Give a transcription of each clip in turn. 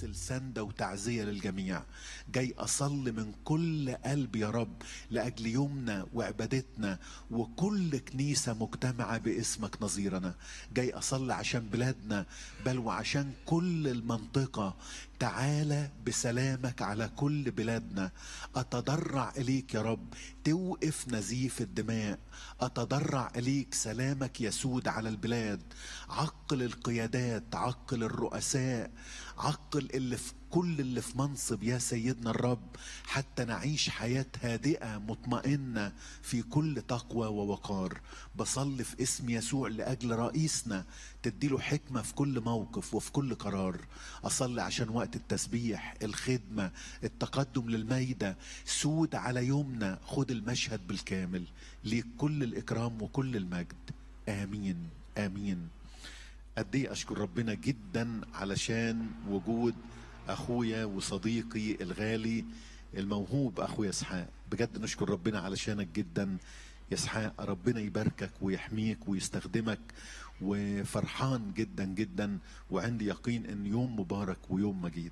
ارسل سنده وتعزيه للجميع جاي اصلي من كل قلب يا رب لاجل يومنا وعبادتنا وكل كنيسه مجتمعه باسمك نظيرنا جاي اصلي عشان بلادنا بل وعشان كل المنطقه تعالى بسلامك على كل بلادنا اتضرع اليك يا رب توقف نزيف الدماء اتضرع اليك سلامك يسود على البلاد عقل القيادات عقل الرؤساء عقل اللي في كل اللي في منصب يا سيدنا الرب حتى نعيش حياة هادئة مطمئنة في كل تقوى ووقار بصلي في اسم يسوع لأجل رئيسنا تديله حكمة في كل موقف وفي كل قرار أصلي عشان وقت التسبيح الخدمة التقدم للميدة سود على يومنا خد المشهد بالكامل ليك كل الإكرام وكل المجد آمين آمين قد ايه اشكر ربنا جدا علشان وجود اخويا وصديقي الغالي الموهوب اخويا اسحاق بجد نشكر ربنا علشانك جدا يا اسحاق ربنا يباركك ويحميك ويستخدمك وفرحان جدا جدا وعندي يقين ان يوم مبارك ويوم مجيد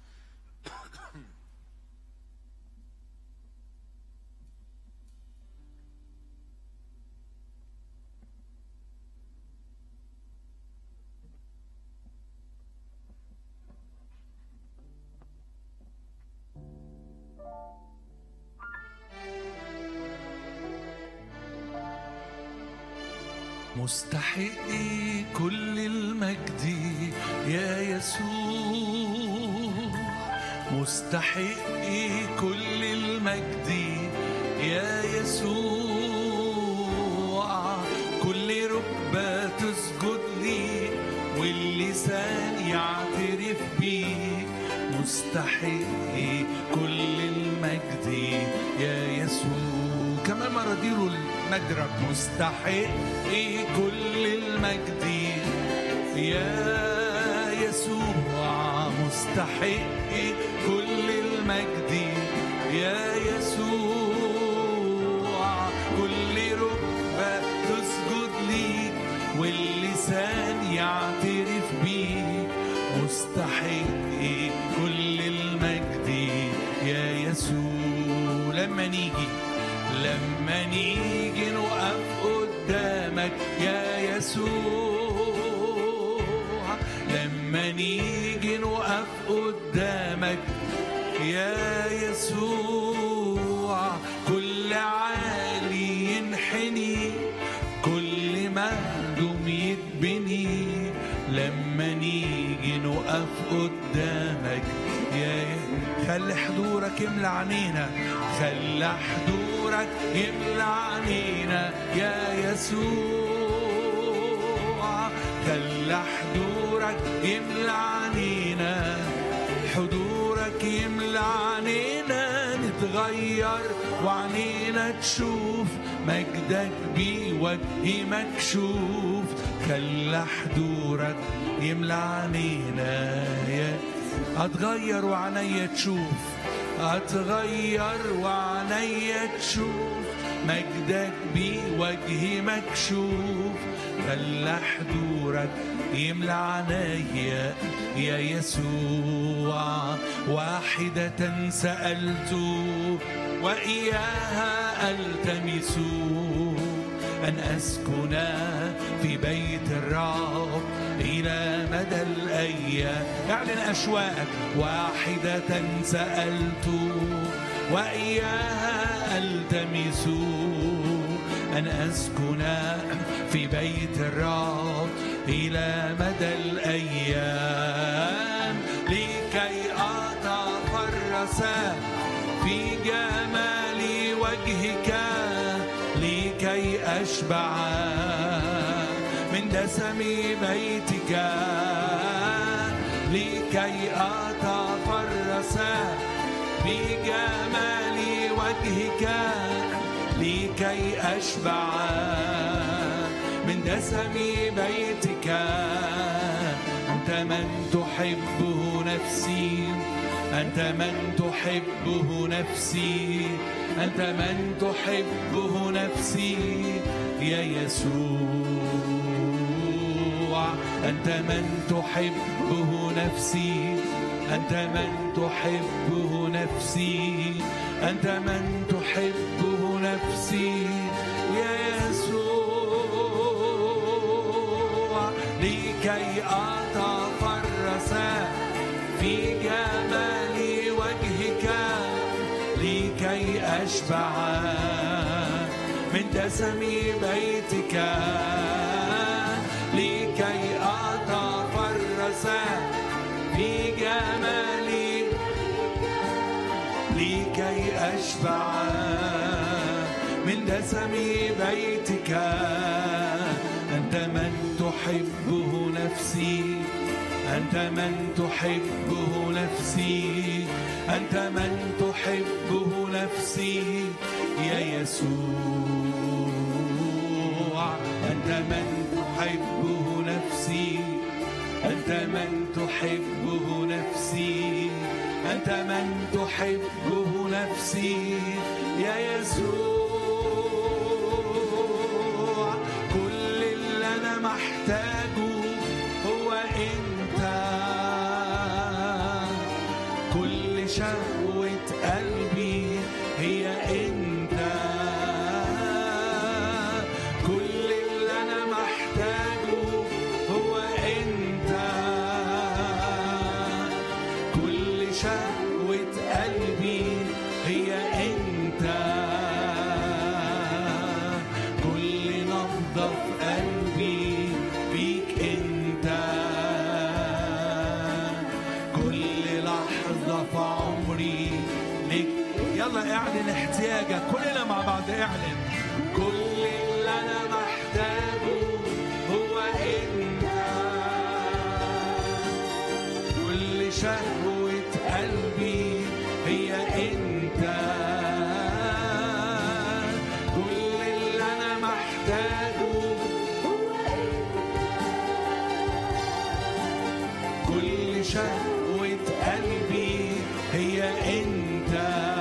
مستحقي كل المجد يا يسوع مستحقي كل المجد يا يسوع كل ركبة تسجد لي واللسان يعترف بيك مستحقي كل المجد يا يسوع كمان مرة ديروا المجرب مستحقي كل المجد يا يسوع مستحقي كل المجد يا يسوع كل ركبة تسجد ليك واللسان يعترف بيك مستحقي كل المجد يا يسوع لما نيجي لما نيجي نقف قدامك يا يسوع لما نيجي نقف قدامك يا يسوع كل عالي ينحني كل مهدوم يتبني لما نيجي نقف قدامك يا خلي حضورك يملى عينينا خلي حضورك يملى عينينا يا يسوع خلي حضورك يملى عينينا حضورك يملى عينينا نتغير وعنينا تشوف مجدك بوجه مكشوف خلى حضورك يملى عينينا يا اتغير وعنيا تشوف اتغير وعنيا تشوف مجدك بوجه مكشوف خلى حضورك يملى عنايا يا يسوع واحدة سألت وإياها ألتمس أن أسكن في بيت الرب إلى مدى الأيام اعلن أشواقك واحدة سألت وإياها ألتمس أن أسكن في بيت الرب إلى مدى الأيام لكي أتفرس في جمال وجهك لكي أشبع من دسم بيتك لكي أتفرس بجمال وجهك لكي أشبع من دسم بيتك أنت من تحبه نفسي أنت من تحبه نفسي أنت من تحبه نفسي يا يسوع أنت من تحبه نفسي أنت من تحبه نفسي أنت من تحبه نفسي يا يسوع لكي أتفرس في جمال وجهك لكي أشبع من دسم بيتك لكي أتفرس في جمال لكي أشبع من دسم بيتك أنت من تحبه نفسي أنت من تحبه نفسي أنت من تحبه نفسي يا يسوع أنت من تحبه نفسي أنت من تحبه نفسي أنت من تحبه نفسي يا يسوع كل اللي أنا محتاجه هو أنت كل شهوة قلبي هي أنت كل اللي أنا محتاجه هو أنت كل شهوة قلبي هي أنت كل نبضة في قلبي بيك أنت كل لحظة في عمري ليك يلا اعلن احتياجك كلنا مع بعض اعلن كل اللي أنا محتاجه هو أنت كل شهوة قلبي هي أنت كل اللي أنا محتاجه كل شهوة قلبي هي أنت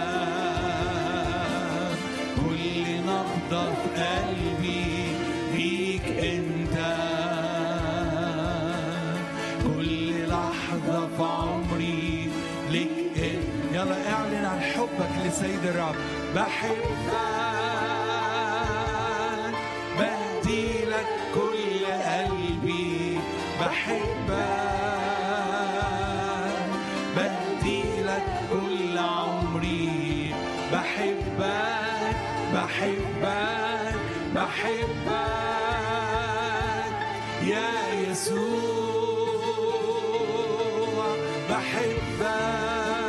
كل نبضة في قلبي ليك أنت كل لحظة في عمري ليك أنت يلا اعلن عن حبك لسيد الرب بحبك بهدي لك كل قلبي بحبك بهدي لك كل عمري بحبك بحبك بحبك يا يسوع بحبك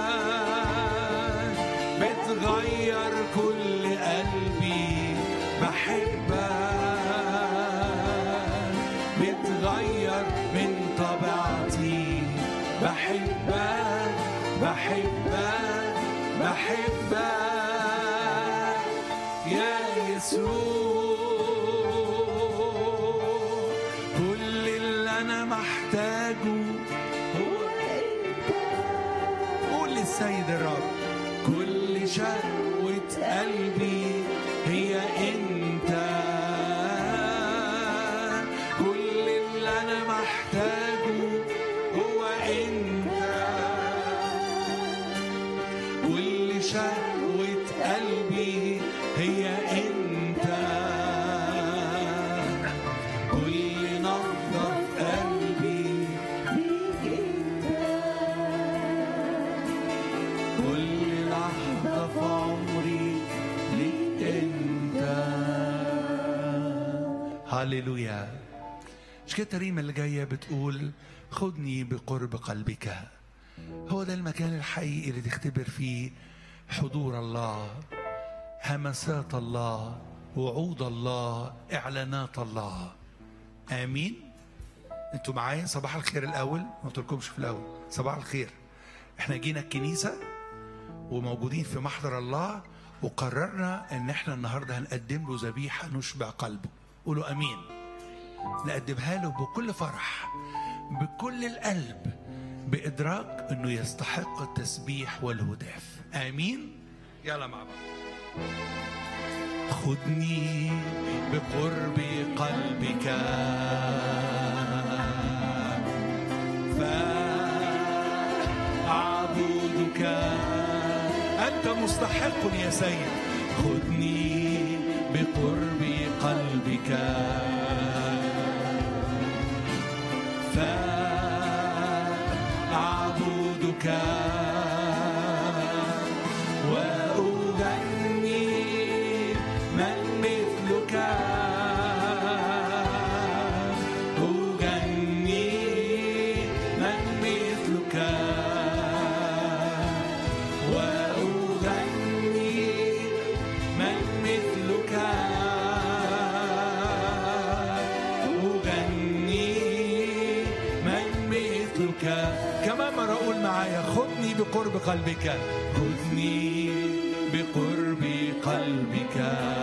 بتغير كل قلبي بحبك بتغير من طبيعتي بحبك بحبك بحبك يا يسوع كل اللي انا محتاجه هو قول للسيد الرب كل شهوة قلبي هي انت كل اللي انا محتاجه هو انت كل شهوة قلبي هي انت كل نبضة في قلبي كل لحظة في عمري ليك انت هللويا مش كده التريمة اللي جاية بتقول خدني بقرب قلبك هو ده المكان الحقيقي اللي تختبر فيه حضور الله همسات الله وعود الله اعلانات الله امين انتوا معايا صباح الخير الاول ما قلتلكمش في الاول صباح الخير احنا جينا الكنيسه وموجودين في محضر الله وقررنا ان احنا النهارده هنقدم له ذبيحه نشبع قلبه قولوا امين نقدمها له بكل فرح بكل القلب بادراك انه يستحق التسبيح والهتاف امين يلا مع بعض خذني بقرب قلبك أعبدك أنت مستحق يا سيد خذني بقرب قلبك فأعبدك وأغني من مثلك أغني من مثلك وأغني من مثلك أغني من مثلك كمان مرة أقول معايا خذني بقرب قلبك خذني بقرب قلبك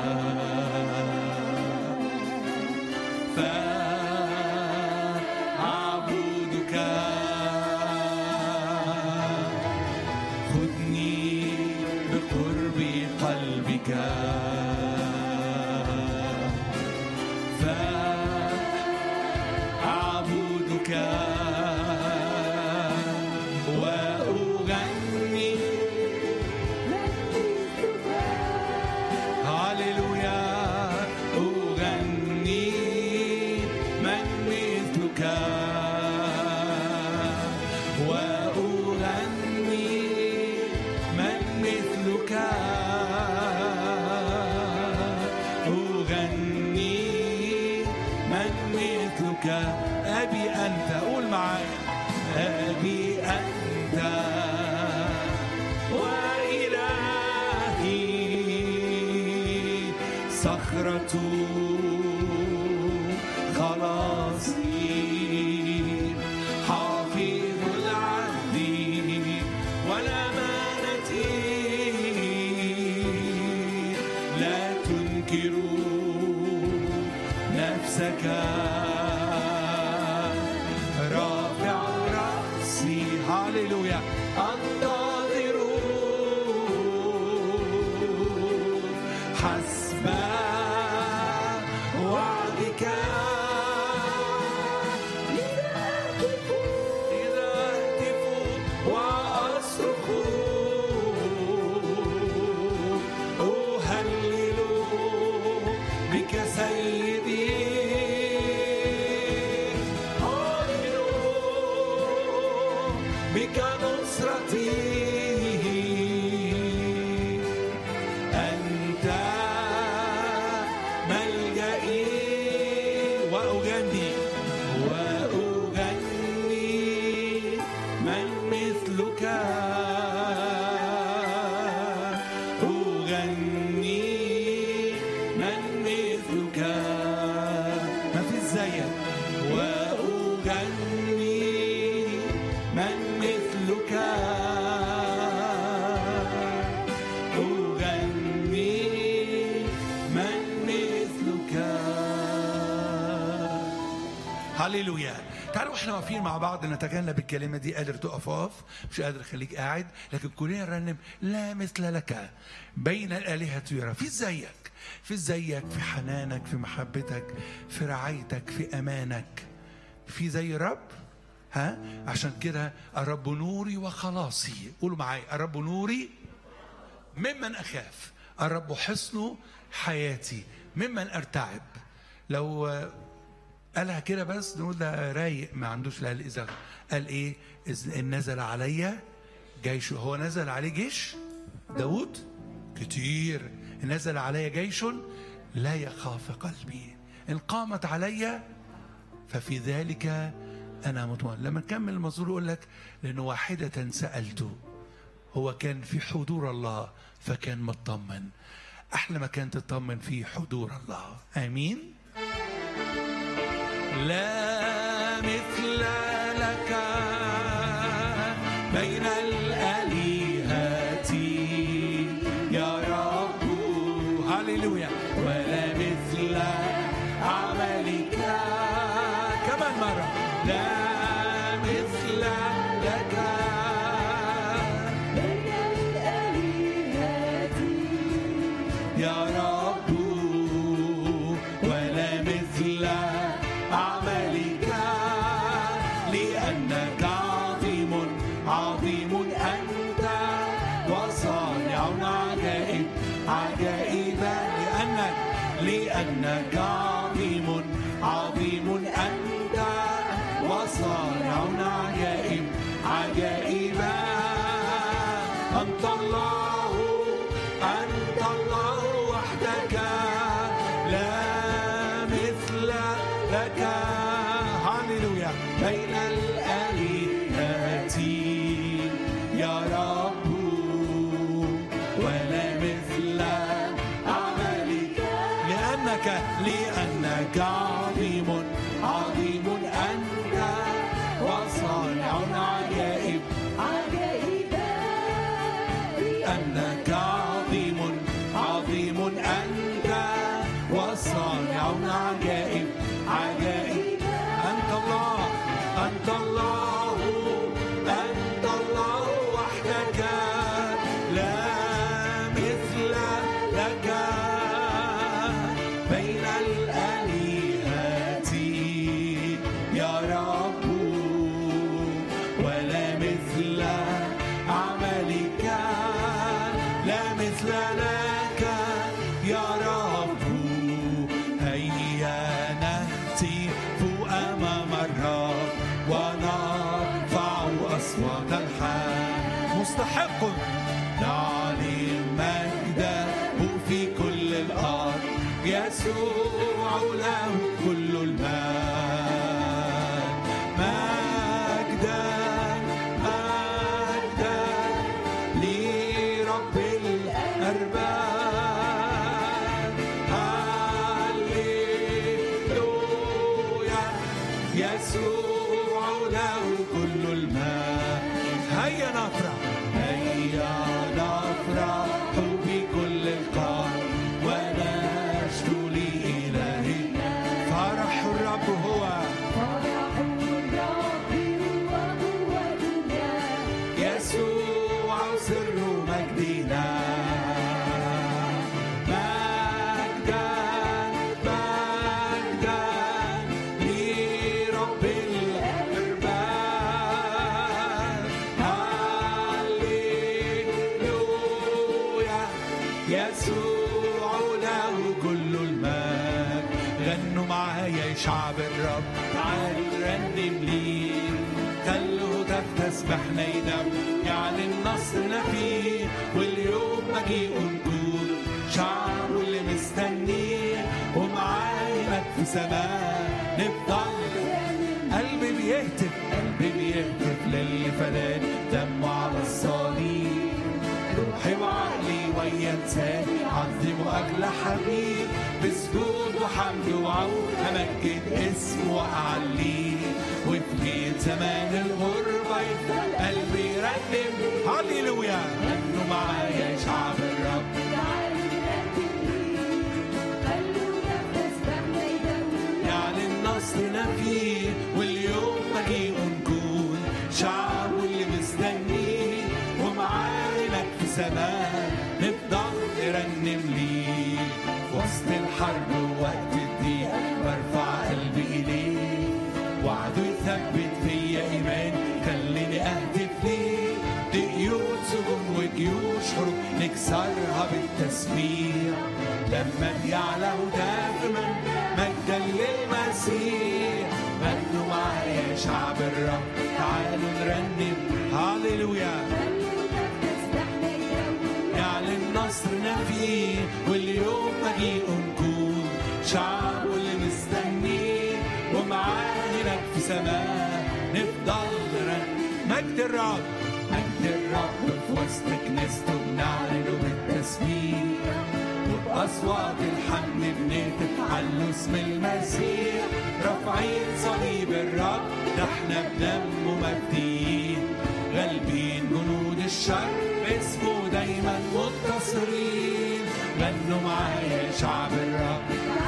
فأعبدك خذني بقرب قلبك فأعبدك وأغني هللويا أغني من مثلك وأغني من مثلك أغني من مثلك أبي أنت قول معايا أبي أنت وإلهي صخرة خلاصي حافظ العهد والأمانة لا تنكر نفسك رافع رأسي هاليلويا انتظر حسب وعدك إذا أهتف وأصرخ أهلل بك سيدي أؤمن بك نصرتي أنت ملجئي وأغني وأغني من مثلك أغني من مثلك ما في زيك وأغني من مثلك أغني من مثلك هللويا تعالوا احنا واقفين مع بعض نتجنب الكلمة دي قادر تقف اقف مش قادر خليك قاعد لكن كلنا نرنم لا مثل لك بين الآلهة يرى في زيك في زيك في حنانك في محبتك في رعايتك في أمانك في زي رب ها عشان كده الرب نوري وخلاصي قولوا معايا الرب نوري ممن أخاف الرب حصن حياتي ممن أرتعب لو آه، قالها كده بس نقول ده رايق ما عندوش لا الإذاعة قال إيه إذ إن نزل عليا جيش هو نزل عليه جيش داود كتير إن نزل علي جيش لا يخاف قلبي إن قامت علي ففي ذلك أنا مطمئن لما نكمل المزمور يقول لك لأن واحدة سألته هو كان في حضور الله فكان مطمن أحلى مكان تطمن فيه حضور الله آمين لا مثل لك بين الآلهة يا رب هللويا ولا مثل عملك كمان مرة لا مثل لك بين الآلهة يا رب ولا مثل عملك لأنك عظيم عظيم أنت لأنك عظيم عظيم أنت وصانع عجائب عجائبا أنت الله أنت الله وحدك لا مثل لك هللويا بين الآلهة يا رب ولا مثل عملك لأنك لأنك عظيم عظيم أنت وصانع عجائب أنك عظيم عظيم أنت وصانع عجائب عجائب أنت الله أنت الله أنت الله وحدك لا مثل لك بين الآلهة يا رب ولا مثل عملك لا مثل لك يا رب هيا نهتف أمام الرب ونرفع أصوات الحمد مستحق نعلن مجده في كل الأرض يسوع له كل المجد مجدا مجدا لرب الأرباب هللويا يسوع له كل المجد هيا نفرح هيا نفرح بكل القلب ونشكو لإلهنا فرح الرب هو يسوع سر مجدنا مجدا مجدا لرب الأرباب هللويا يسوع له كل المجد غنوا معايا يا شعب الرب تعالوا نرنم ليه خلوا تسبحنا يدم يعلن نصرنا فيه واليوم مجيء نجود شعب اللي مستنيه ومعاينك في سماء نفضل قلبي بيهتف قلبي بيهتف للي فدان دمه على الصليب روحي وعقلي ويا لساني عظموا أغلى حبيب بسجود وحمد وعود أمجد اسمه وأعليه وفي جيت زمان الغربة يفضل قلبي يرنم هللويا غنوا معايا يا شعب الرب يعلن نصرنا فيه واليوم مجيء نكون شعب اللي مستنيه ومعاينك في سماء نفضل نرنم ليه وسط الحرب ووقت الضيق برفع قلبي إليه وعده يثبت فيا إيمان خليني أهتف ليه دي قيود سجون وجيوش حروب نكسرها بالتسبيح لما يعلى دائما مجدا للمسيح غنوا معايا يا شعب الرب تعالوا نرنم هاليلويا يعلن نصرنا فيه واليوم مجيء نكون شعب اللي مستنيه ومعاهنك في سماء نفضل نرنم مجد الرب مجد الرب في وسط كنيسته بنعلنه بالتسبيح وبأصوات الحمد بنهتف على اسم المسيح رافعين صليب الرب ده احنا بدمه مجدين غالبين جنود الشر اسمه دايما متصلين غنوا معايا يا شعب الرب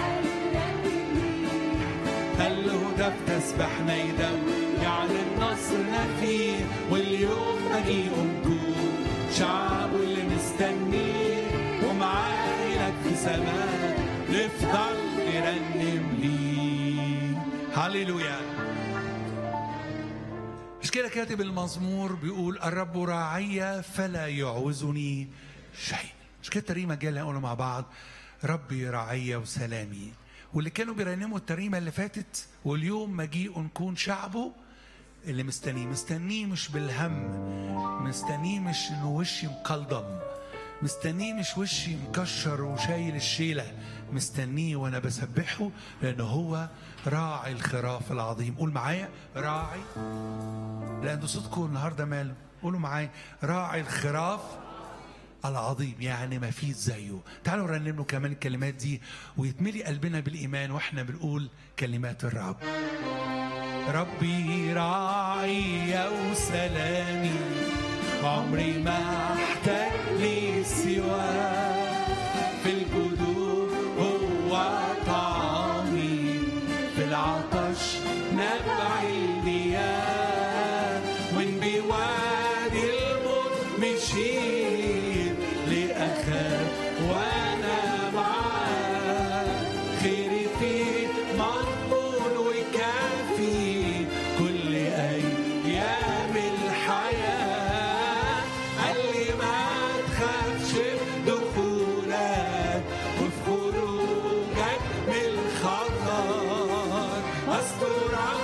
خلوا ده تسبحنا يدم يعلن نصرنا فيه واليوم مجيء نكون شعب اللي مستنيه ومعاينك في سماء نفضل نرنم ليه هللويا مش كده كاتب المزمور بيقول الرب راعي فلا يعوزني شيء مش كده تريمة جاية نقولها مع بعض ربي راعي وسلامي واللي كانوا بيرنموا الترنيمة اللي فاتت واليوم مجيء نكون شعبه اللي مستنيه مستنيه مش بالهم مستنيه مش انه وشي مقلضم مستنيه مش وشي مكشر وشايل الشيلة مستنيه وانا بسبحه لانه هو راعي الخراف العظيم قول معايا راعي لان صوتكم النهارده ماله قولوا معايا راعي الخراف العظيم يعني ما فيش زيه تعالوا نرنم له كمان الكلمات دي ويتملي قلبنا بالايمان واحنا بنقول كلمات الرب ربي راعي وسلامي عمري ما احتاج لي سواه في القلوب هو طعامي في العطش نبع المياه وان بوادي الموت مشيت لأخاف وانا معاه خيري فيه مضمون وكافي كل ايام الحياه قال لي ما تخافش في دخولك وفي خروجك من الخطر استرك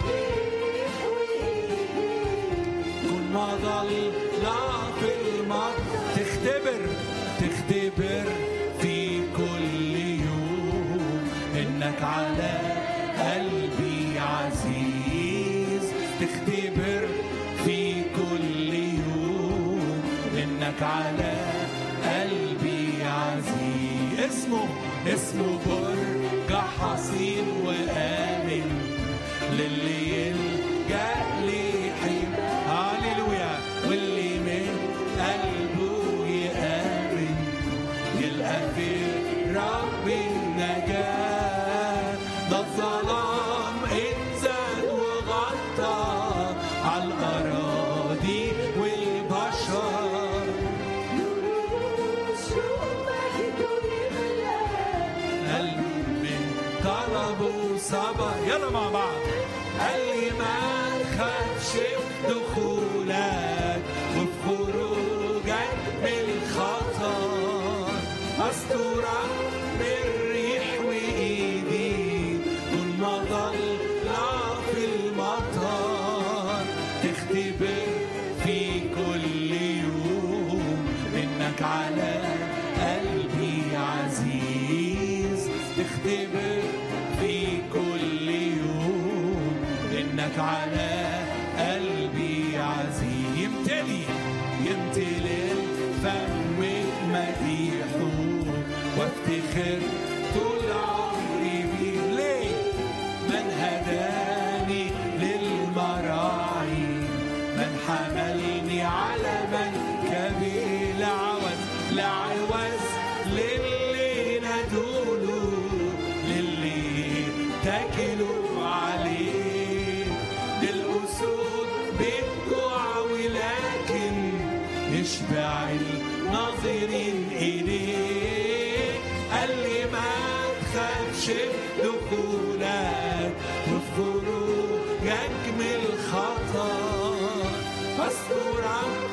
كل ما ضل لا في المطر تختبر تختبر في كل يوم انك على قلبي عزيز تختبر في كل يوم انك على قلبي عزيز اسمه اسمه برج حصين وآمن للي يلجأ لي حين هاليلويا واللي من قلبه يآمن يلقى في رب النجاة ده الظلام انزل وغطى على الأراضي والبشر قلب من طلبه صبر يلا مع بعض قال لي ما تخافش في دخولك وفي خروجك من الخطر استرك بالريح وايدي طول ما ضل لا في المطر تختبر في كل يوم انك على قلبي عزيز تختبر في كل يوم انك على قلبي عزيز يمتلي يمتلي الفم مديحه وافتخر طول عمري بيه ليه من هداني للمراعي من حملني على منكبي لعوز لعوز للي ندوله للي تكلوا عليه للأسود بتجوع ولكن يشبع الناظرين إليه قال لي ما تخافش في دخولك وفي خروجك من الخطر استرك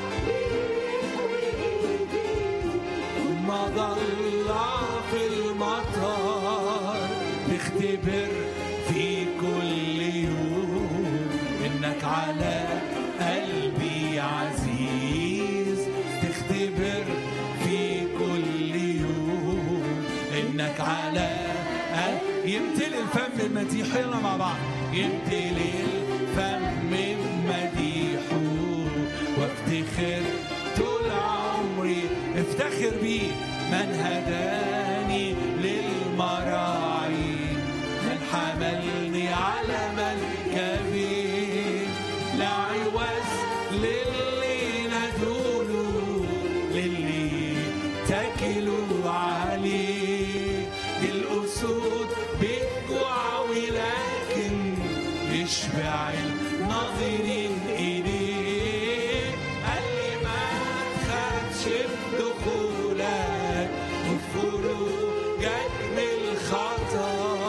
ما ضل في المطر تختبر في كل يوم انك على قلبي عزيز تختبر في كل يوم انك على قلبي يمتلي الفم المديح يلا مع بعض يمتلي الفم مديحه وافتخر طول عمري افتخر بيه من هداني للمراعي من حملني على منكبي لعوز للي ندوله للي تكلوا عليه الأسود بتجوع ولكن يشبع الناظرين إليه قال لي ما تخافش في دخولك وفي خروجك من الخطر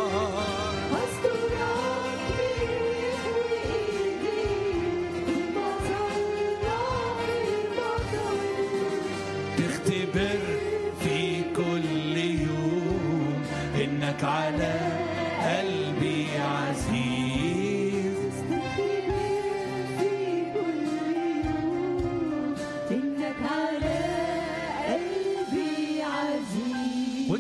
تختبر في كل يوم انك على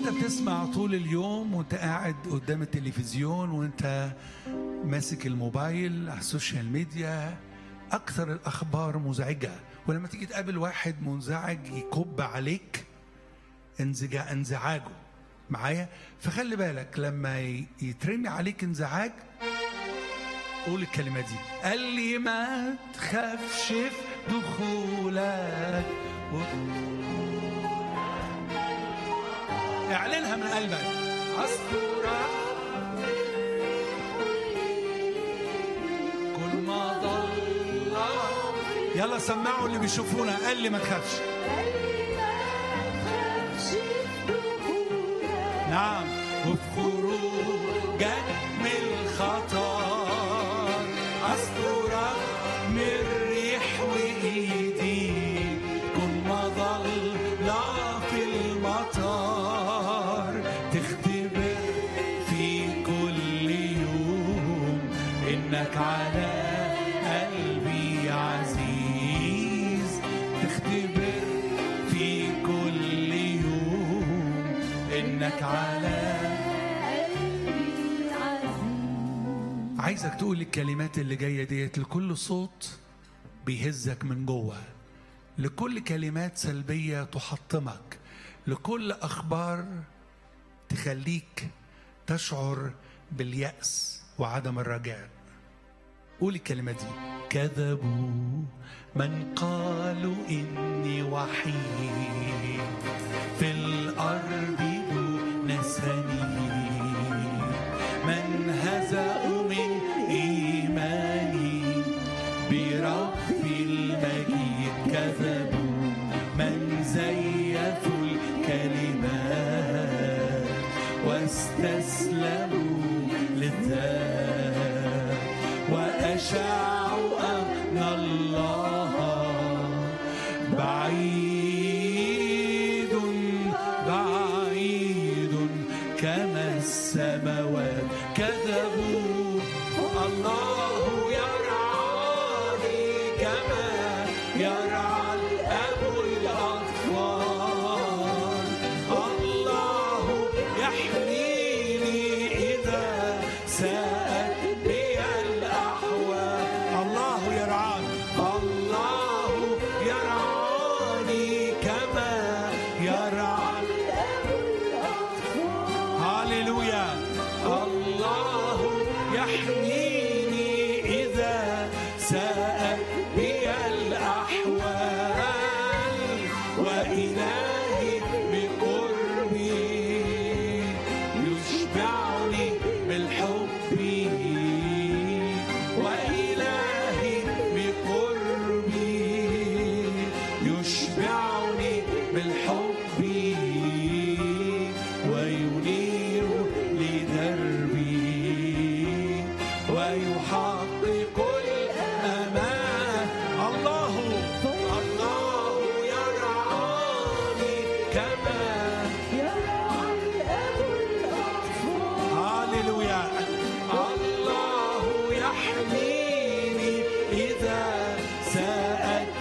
بتسمع طول اليوم وانت قاعد قدام التلفزيون وانت ماسك الموبايل على السوشيال ميديا اكثر الاخبار مزعجه ولما تيجي تقابل واحد منزعج يكب عليك انزجا انزعاجه معايا فخلي بالك لما ي- يترمي عليك انزعاج قول الكلمة دي قال لي ما تخافش في دخولك و- اعلنها من قلبك أذكرك كل ما ضل يلا سمعوا اللي بيشوفونا قال لي ما تخافش نعم وفي خروجك من الخطر أسترك من الريح وإيدي كن ما ضل في المطر تختبر في كل يوم إنك على قلبي عزيز تختبر في كل يوم إنك على عايزك تقول الكلمات اللي جايه ديت لكل صوت بيهزك من جوه لكل كلمات سلبيه تحطمك لكل اخبار تخليك تشعر بالياس وعدم الرجاء قول الكلمه دي كذبوا من قالوا اني وحيد في الارض دون سنين من هزأوا من إيماني بربي المجيد كذبوا من زيفوا الكلمات واستسلموا للذات وأشاعوا أن الله بعيد بعيد كما السماوات كذبوا الله يرعاني كما يرعى الأب الأطفال الله يحميني إذا ساءت بي الأحوال الله يرعاني الله يرعاني كما يرعى هاليلويا الله يحميني إذا ساءت بي الأحوال وإلهي بقربي يشبعني بالحب وإلهي بقربي يشبعني بالحب وينير لدربي ويحقق الأمان الله الله يرعاني كما هاليلويا الله يحميني إذا ساءت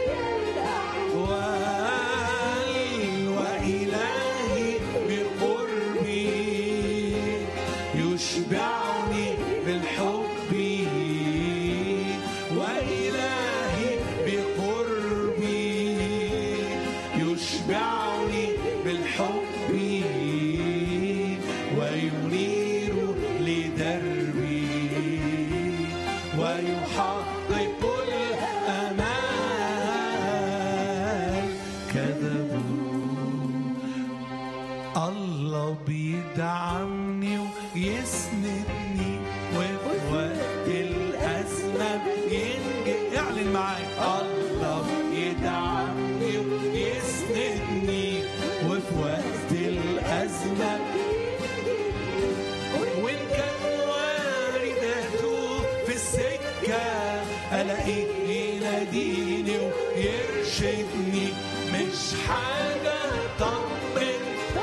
وال- وإلهي بقربي يشبعني بالحب وإلهي بقربي يشبعني بالحب وينير لدربي ويحقق الأمان كذبوا الله بيدعمني ويسندني وفي وقت الأزمة بينجي اعلن معايا الله بيدعمني ويسندني وفي وقت الأزمة وإن كان وارد أتوه في السكة ألاقيه يناديني ويرشدني مش حاجة طمن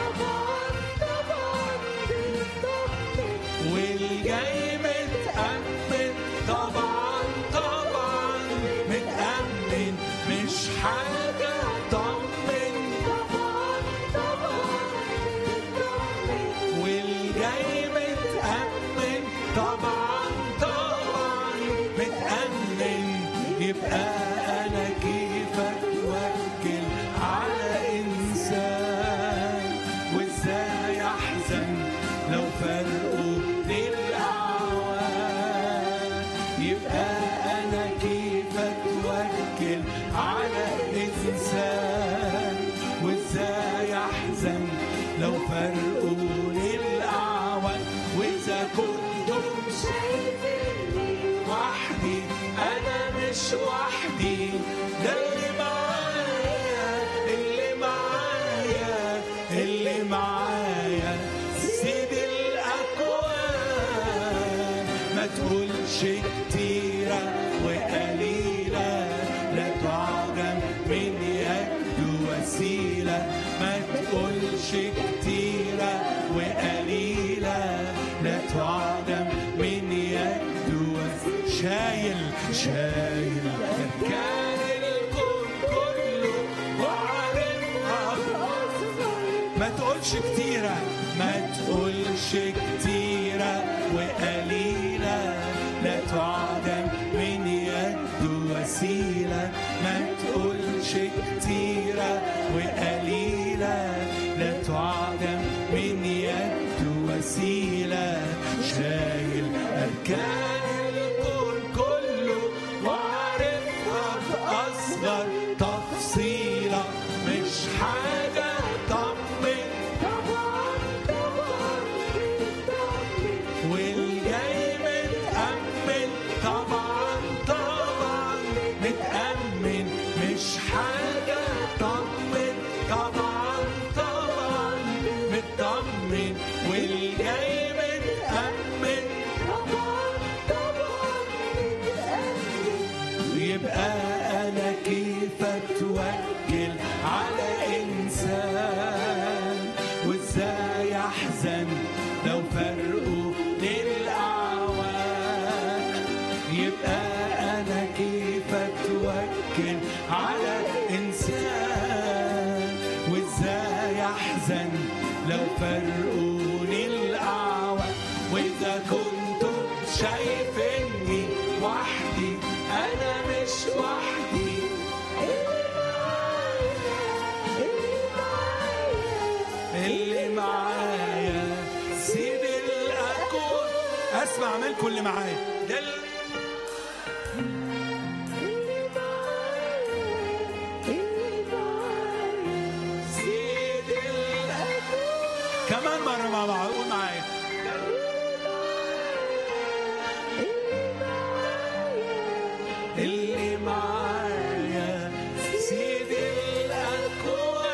والجاي متأمن طبعا طبعا متأمن مش حاجة طمن فرقون الأعوان وإذا كنتم وحدي أنا مش وحدي ده اللي معايا اللي معايا اللي معايا سيد الأكوان ما تقولش كتيرة وقليلة لا تعجب من يد وسيلة ما تقولش كتيرة وقليلة لا تعجب من يد وسيلة شايل شايل كان الكون كله وعارفها ما تقولش كتيرة ما تقولش كتيرة وقليلة لا تعدم من يد وسيلة ما تقولش كتيرة وقليلة لا تعدم من يد وسيلة شايل أركان الكون كله وعارفها بأصغر تفصيلة مش حاجة طمن والجاي متأمن طبعا طبعا متأمن مش حاجة طمن طبعا طبعا مطمن والجاي متأمن يبقى أنا كيف أتوكل على إنسان وإزاي أحزن لو فرقوا للأعوان يبقى أنا كيف أتوكل على إنسان وإزاي أحزن لو فرقوني الأعوان وإذا كنتم شايفيني وحدي أنا مش وحدي اللي معايا سيد الأكون أسمع منكم اللي معايا ده اللي سيد الأكون كمان مرة مع بعض قول معايا اللي معايا سيد الأكوان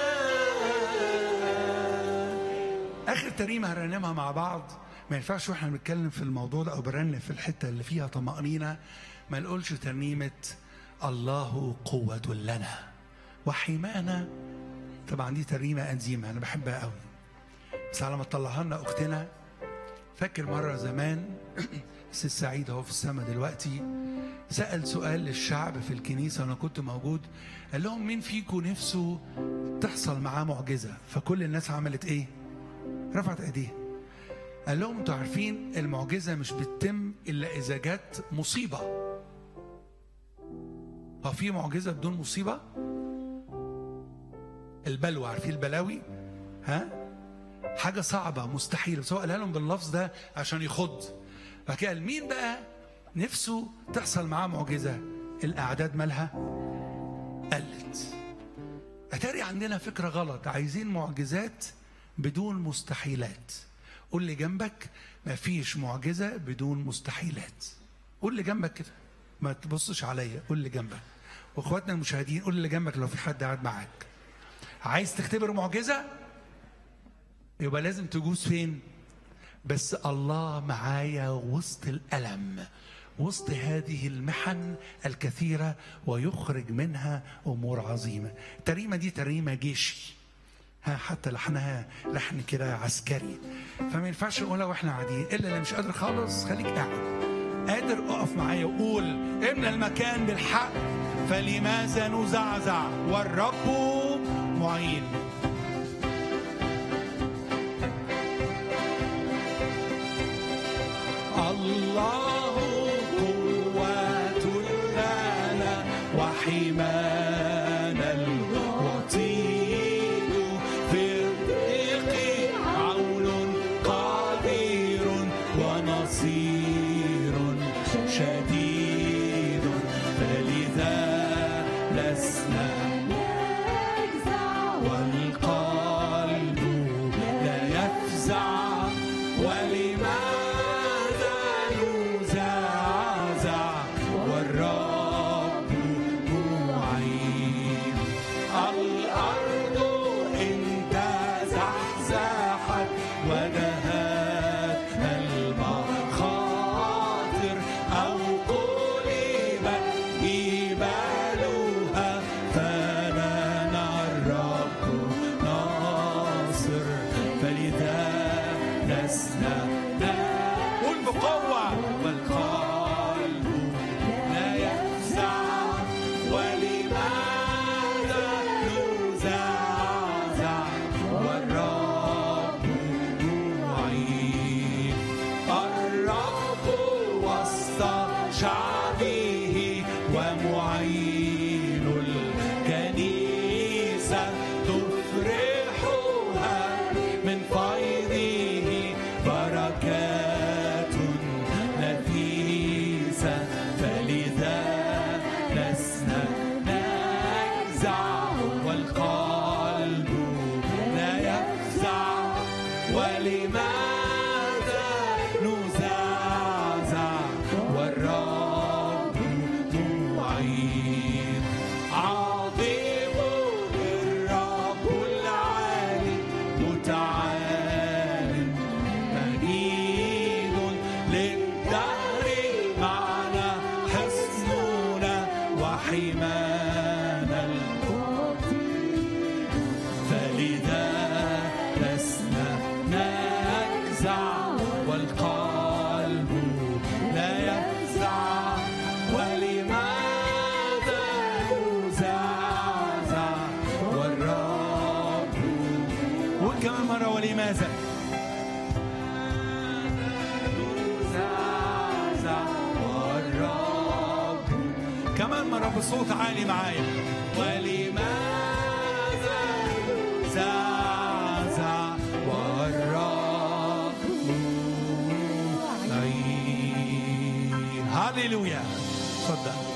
آخر تريمة هنرنمها مع بعض ما ينفعش واحنا بنتكلم في الموضوع ده أو برنم في الحتة اللي فيها طمأنينة ما نقولش ترنيمة الله قوة لنا وحمانا طبعا دي ترنيمة قديمة أنا بحبها قوي بس على ما تطلعها لنا أختنا فاكر مرة زمان سي سعيد اهو في السما دلوقتي سأل سؤال للشعب في الكنيسة وأنا كنت موجود قال لهم مين فيكم نفسه تحصل معاه معجزة فكل الناس عملت إيه رفعت إيديها قال لهم انتوا عارفين المعجزة مش بتتم إلا إذا جت مصيبة هو في معجزة بدون مصيبة البلوى عارفين البلاوي ها حاجة صعبة مستحيلة بس هو قالها لهم باللفظ ده عشان يخض بعد كده قال مين بقى نفسه تحصل معاه معجزة الأعداد مالها قلت أتاري عندنا فكرة غلط عايزين معجزات بدون مستحيلات قول لي جنبك مفيش معجزة بدون مستحيلات قول لي جنبك كده ما تبصش عليا قول لي جنبك واخواتنا المشاهدين قول لي جنبك لو في حد قاعد معاك عايز تختبر معجزة يبقى لازم تجوز فين بس الله معايا وسط الألم وسط هذه المحن الكثيرة ويخرج منها أمور عظيمة تريمة دي تريمة جيشي ها حتى لحنها لحن كده عسكري فما ينفعش نقولها واحنا قاعدين الا اللي مش قادر خالص خليك قاعد قادر اقف معايا وقول املى المكان بالحق فلماذا نزعزع والرب معين الله قوة لنا وحمانا الوطيد في الضيق عون قدير ونصير شديد فلذا لسنا والقلب لا والأرض إن تزحزحت واجهتها المخاطر أو قلبت جبالها فلنا الرب ناصر فلذا لسنا قل بقوة والقلب لا يفزع ولماذا نزعزع والرب معين الرب وسط شعبه ومعين الكنيسة تفرحها من فيضه بركات نفيسة فلذا لسنا نجزع والقلب لا يفزع ولماذا نزعزع والرب معين عظيم الرب العالي متعال مجيد للدهر معنا حصننا وحمانا فلذا لسنا نجزع والقلب لا يفزع ولماذا نزعزع والرب وكمان مرة ولماذا نزعزع والرب كمان مرة بصوت عالي معايا ولماذا زعزع والرب معين هللويا تفضل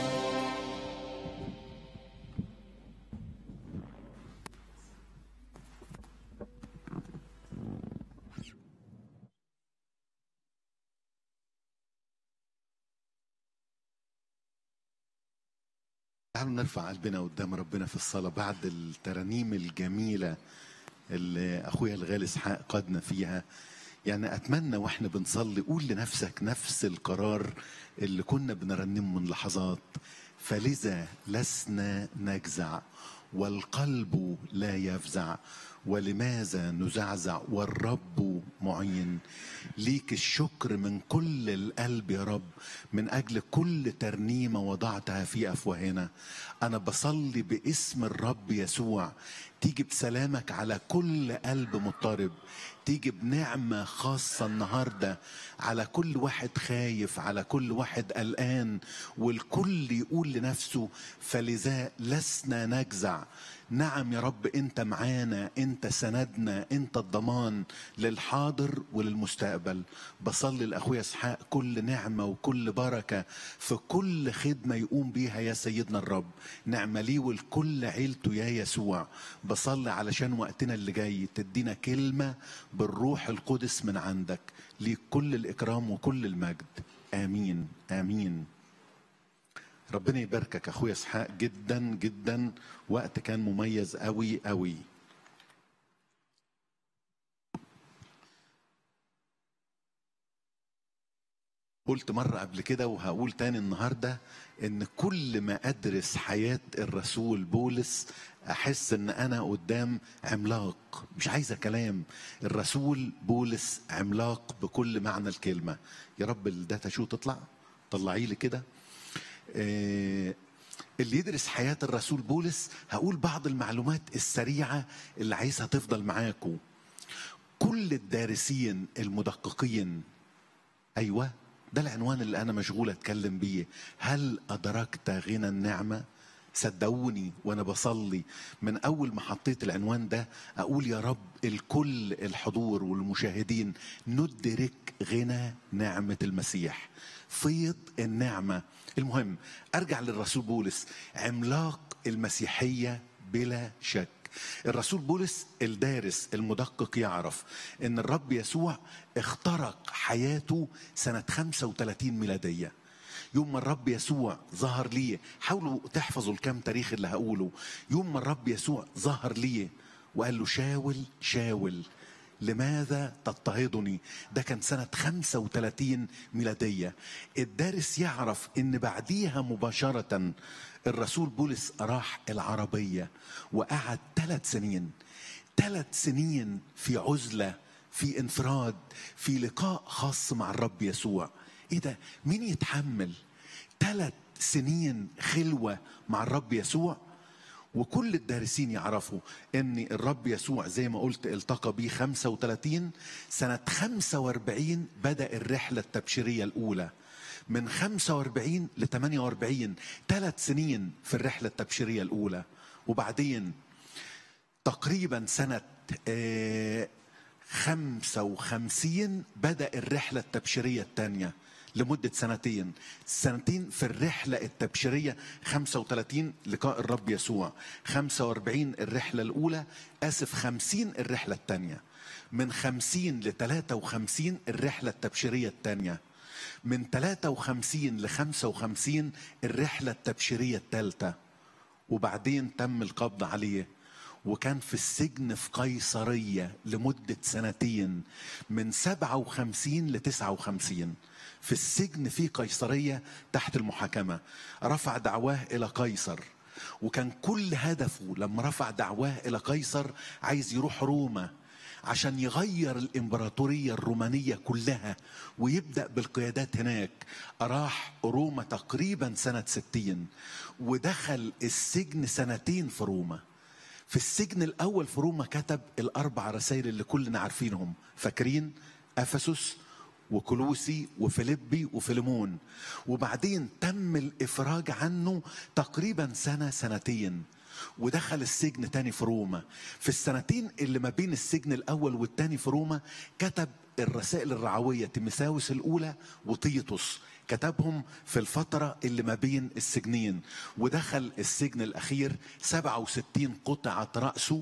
تعالوا نرفع قلبنا قدام ربنا في الصلاة بعد الترانيم الجميلة اللي أخويا الغالي إسحاق قادنا فيها يعني أتمنى وإحنا بنصلي قول لنفسك نفس القرار اللي كنا بنرنمه من لحظات فلذا لسنا نجزع والقلب لا يفزع ولماذا نزعزع والرب معين ليك الشكر من كل القلب يا رب من اجل كل ترنيمه وضعتها في افواهنا انا بصلي باسم الرب يسوع تيجي بسلامك على كل قلب مضطرب تيجي بنعمة خاصة النهاردة على كل واحد خايف على كل واحد قلقان والكل يقول لنفسه فلذا لسنا نجزع نعم يا رب انت معانا انت سندنا انت الضمان للحاضر وللمستقبل بصلي لاخويا اسحاق كل نعمه وكل بركه في كل خدمه يقوم بيها يا سيدنا الرب نعمه ليه ولكل عيلته يا يسوع بصلي علشان وقتنا اللي جاي تدينا كلمه بالروح القدس من عندك ليك كل الاكرام وكل المجد امين امين ربنا يباركك اخويا اسحاق جدا جدا وقت كان مميز قوي قوي قلت مرة قبل كده وهقول تاني النهاردة ان كل ما ادرس حياة الرسول بولس احس ان انا قدام عملاق مش عايزة كلام الرسول بولس عملاق بكل معنى الكلمة يا رب الداتا شو تطلع طلعي لي كده آه، اللي يدرس حياة الرسول بولس هقول بعض المعلومات السريعة اللي عايزها تفضل معاكم كل الدارسين المدققين أيوة ده العنوان اللي أنا مشغول أتكلم بيه هل أدركت غنى النعمة صدقوني وانا بصلي من اول ما حطيت العنوان ده اقول يا رب الكل الحضور والمشاهدين ندرك غنى نعمه المسيح فيض النعمه المهم ارجع للرسول بولس عملاق المسيحيه بلا شك الرسول بولس الدارس المدقق يعرف ان الرب يسوع اخترق حياته سنه 35 ميلاديه يوم ما الرب يسوع ظهر ليه حاولوا تحفظوا الكام تاريخ اللي هقوله يوم ما الرب يسوع ظهر ليه وقال له شاول شاول لماذا تضطهدني ده كان سنة 35 ميلادية الدارس يعرف ان بعديها مباشرة الرسول بولس راح العربية وقعد ثلاث سنين ثلاث سنين في عزلة في انفراد في لقاء خاص مع الرب يسوع ايه ده مين يتحمل ثلاث سنين خلوة مع الرب يسوع وكل الدارسين يعرفوا ان الرب يسوع زي ما قلت التقى بيه 35 سنة 45 بدأ الرحلة التبشيرية الأولى من 45 ل 48 ثلاث سنين في الرحلة التبشيرية الأولى وبعدين تقريبا سنة آه 55 بدأ الرحلة التبشيرية الثانية لمدة سنتين سنتين في الرحلة التبشيرية 35 لقاء الرب يسوع 45 الرحلة الأولى آسف 50 الرحلة الثانية من 50 ل 53 الرحلة التبشيرية الثانية من 53 ل 55 الرحلة التبشيرية الثالثة وبعدين تم القبض عليه وكان في السجن في قيصرية لمدة سنتين من 57 ل 59 في السجن في قيصرية تحت المحاكمة رفع دعواه إلى قيصر وكان كل هدفه لما رفع دعواه إلى قيصر عايز يروح روما عشان يغير الإمبراطورية الرومانية كلها ويبدأ بالقيادات هناك راح روما تقريبا سنة ستين ودخل السجن سنتين في روما في السجن الأول في روما كتب الأربع رسائل اللي كلنا عارفينهم فاكرين أفسس وكلوسي وفيليبي وفيلمون وبعدين تم الإفراج عنه تقريبا سنة سنتين ودخل السجن تاني في روما في السنتين اللي ما بين السجن الأول والتاني في روما كتب الرسائل الرعوية تيمساوس الأولى وتيتوس كتبهم في الفترة اللي ما بين السجنين ودخل السجن الأخير 67 قطعة رأسه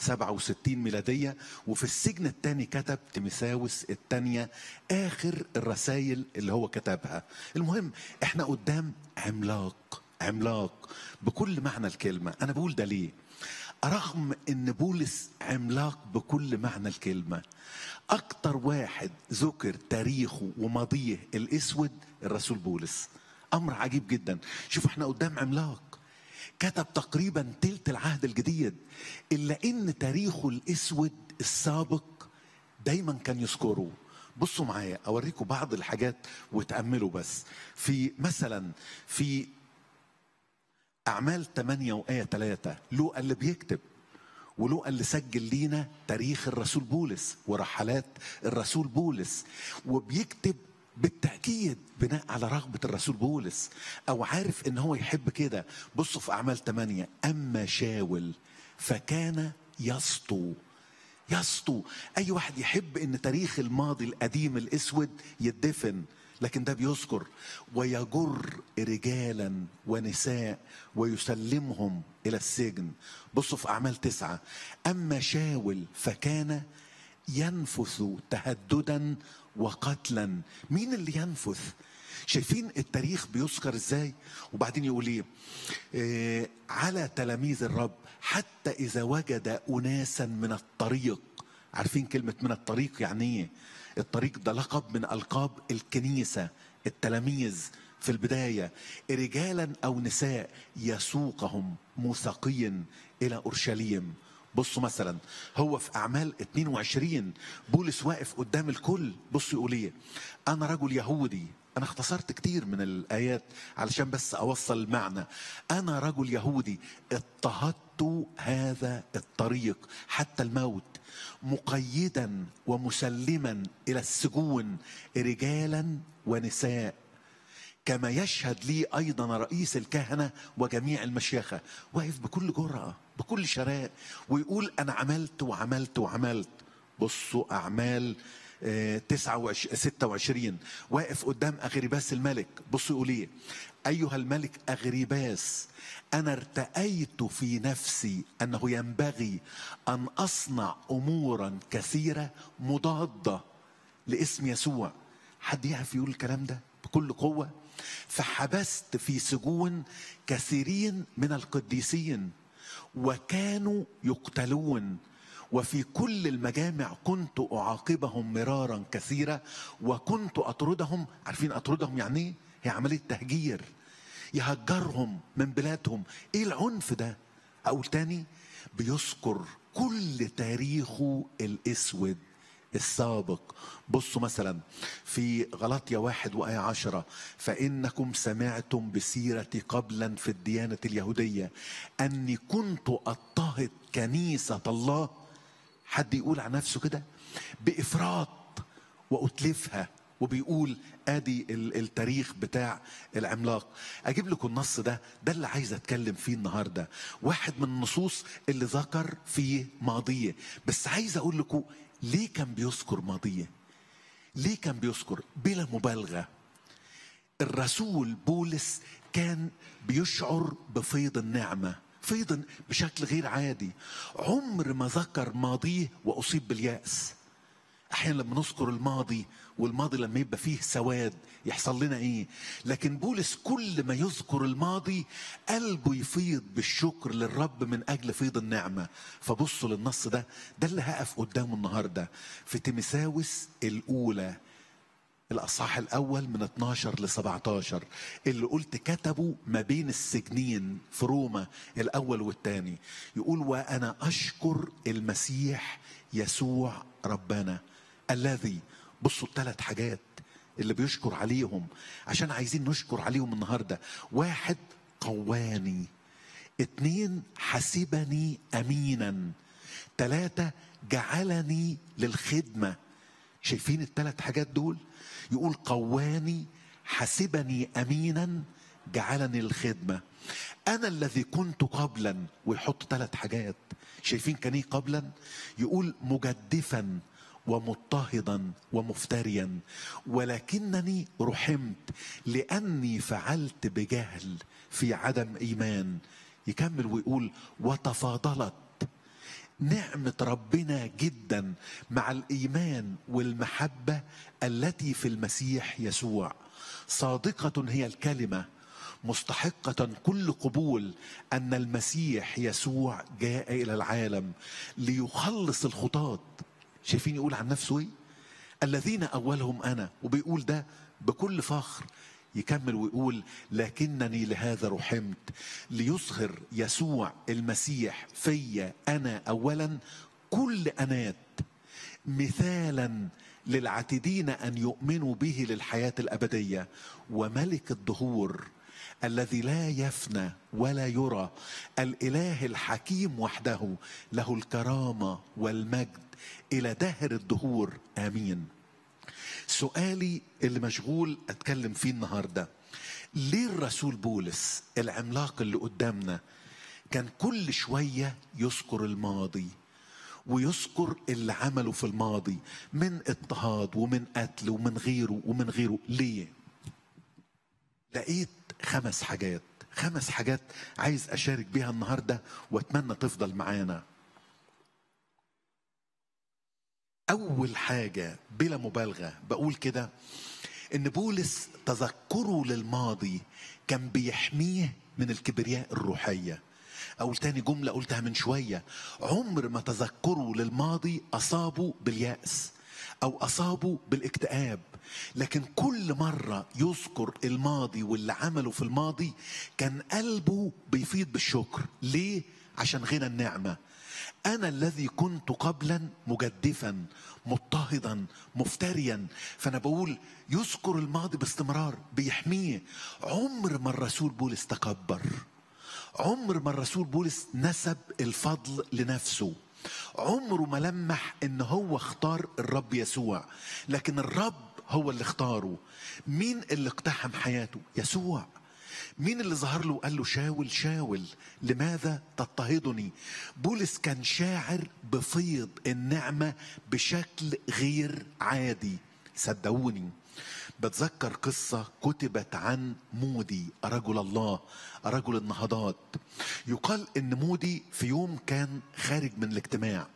67 ميلادية وفي السجن الثاني كتب تيمساوس الثانية آخر الرسائل اللي هو كتبها المهم احنا قدام عملاق عملاق بكل معنى الكلمة أنا بقول ده ليه رغم ان بولس عملاق بكل معنى الكلمة اكتر واحد ذكر تاريخه وماضيه الاسود الرسول بولس امر عجيب جدا شوف احنا قدام عملاق كتب تقريبا تلت العهد الجديد الا ان تاريخه الاسود السابق دايما كان يذكره بصوا معايا اوريكم بعض الحاجات وتاملوا بس في مثلا في أعمال 8 وآية 3 لوقا اللي بيكتب ولوقا اللي سجل لينا تاريخ الرسول بولس ورحلات الرسول بولس وبيكتب بالتأكيد بناء على رغبة الرسول بولس أو عارف إن هو يحب كده بصوا في أعمال 8 أما شاول فكان يسطو يسطو أي واحد يحب إن تاريخ الماضي القديم الأسود يدفن لكن ده بيذكر ويجر رجالا ونساء ويسلمهم الى السجن بصوا في اعمال تسعه اما شاول فكان ينفث تهددا وقتلا مين اللي ينفث شايفين التاريخ بيذكر ازاي وبعدين يقول ايه آه على تلاميذ الرب حتى اذا وجد اناسا من الطريق عارفين كلمه من الطريق يعني ايه الطريق ده لقب من القاب الكنيسه التلاميذ في البدايه رجالا او نساء يسوقهم موثقين الى اورشليم بصوا مثلا هو في اعمال 22 بولس واقف قدام الكل بصوا يقول ايه انا رجل يهودي انا اختصرت كتير من الايات علشان بس اوصل المعنى انا رجل يهودي اضطهدت هذا الطريق حتى الموت مقيدا ومسلما الى السجون رجالا ونساء كما يشهد لي ايضا رئيس الكهنه وجميع المشيخه واقف بكل جرأه بكل شراء ويقول انا عملت وعملت وعملت بصوا اعمال تسعة وعش... ستة وعشرين واقف قدام أغرباس الملك بصوا يقول إيه أيها الملك أغرباس أنا ارتأيت في نفسي أنه ينبغي أن أصنع أمورا كثيرة مضادة لاسم يسوع حد يعرف يقول الكلام ده بكل قوة فحبست في سجون كثيرين من القديسين وكانوا يقتلون وفي كل المجامع كنت أعاقبهم مرارا كثيرة وكنت أطردهم عارفين أطردهم يعني إيه؟ هي عملية تهجير يهجرهم من بلادهم إيه العنف ده أقول تاني بيذكر كل تاريخه الأسود السابق بصوا مثلا في غلطية واحد وآية عشرة فإنكم سمعتم بسيرتي قبلا في الديانة اليهودية أني كنت أضطهد كنيسة الله حد يقول عن نفسه كده بإفراط وأتلفها وبيقول ادي التاريخ بتاع العملاق اجيب لكم النص ده ده اللي عايز اتكلم فيه النهارده واحد من النصوص اللي ذكر في ماضيه بس عايز اقول لكم ليه كان بيذكر ماضيه ليه كان بيذكر بلا مبالغه الرسول بولس كان بيشعر بفيض النعمه فيض بشكل غير عادي عمر ما ذكر ماضيه واصيب بالياس احيانا لما نذكر الماضي والماضي لما يبقى فيه سواد يحصل لنا ايه لكن بولس كل ما يذكر الماضي قلبه يفيض بالشكر للرب من اجل فيض النعمه فبصوا للنص ده ده اللي هقف قدامه النهارده في تيمساوس الاولى الأصحاح الأول من 12 ل 17 اللي قلت كتبوا ما بين السجنين في روما الأول والثاني يقول وأنا أشكر المسيح يسوع ربنا الذي بصوا الثلاث حاجات اللي بيشكر عليهم عشان عايزين نشكر عليهم النهاردة واحد قواني اتنين حسبني أمينا ثلاثة جعلني للخدمة شايفين الثلاث حاجات دول يقول قواني حسبني امينا جعلني الخدمه انا الذي كنت قبلا ويحط ثلاث حاجات شايفين كان ايه قبلا يقول مجدفا ومضطهدا ومفتريا ولكنني رحمت لاني فعلت بجهل في عدم ايمان يكمل ويقول وتفاضلت نعمة ربنا جدا مع الإيمان والمحبة التي في المسيح يسوع صادقة هي الكلمة مستحقة كل قبول أن المسيح يسوع جاء إلى العالم ليخلص الخطاة شايفين يقول عن نفسه إيه؟ الذين أولهم أنا وبيقول ده بكل فخر يكمل ويقول لكنني لهذا رحمت ليظهر يسوع المسيح فيا انا اولا كل انات مثالا للعاتدين ان يؤمنوا به للحياه الابديه وملك الدهور الذي لا يفنى ولا يرى الاله الحكيم وحده له الكرامه والمجد الى دهر الدهور امين سؤالي اللي مشغول اتكلم فيه النهارده ليه الرسول بولس العملاق اللي قدامنا كان كل شويه يذكر الماضي ويذكر اللي عمله في الماضي من اضطهاد ومن قتل ومن غيره ومن غيره ليه لقيت خمس حاجات خمس حاجات عايز اشارك بيها النهارده واتمنى تفضل معانا أول حاجة بلا مبالغة بقول كده إن بولس تذكره للماضي كان بيحميه من الكبرياء الروحية أقول تاني جملة قلتها من شوية عمر ما تذكره للماضي أصابه باليأس أو أصابه بالاكتئاب لكن كل مرة يذكر الماضي واللي عمله في الماضي كان قلبه بيفيض بالشكر ليه؟ عشان غنى النعمة أنا الذي كنت قبلا مجدفا مضطهدا مفتريا فأنا بقول يذكر الماضي باستمرار بيحميه عمر ما الرسول بولس تكبر عمر ما الرسول بولس نسب الفضل لنفسه عمره ما لمح ان هو اختار الرب يسوع لكن الرب هو اللي اختاره مين اللي اقتحم حياته يسوع مين اللي ظهر له وقال له شاول شاول لماذا تضطهدني بولس كان شاعر بفيض النعمة بشكل غير عادي صدقوني بتذكر قصة كتبت عن مودي رجل الله رجل النهضات يقال ان مودي في يوم كان خارج من الاجتماع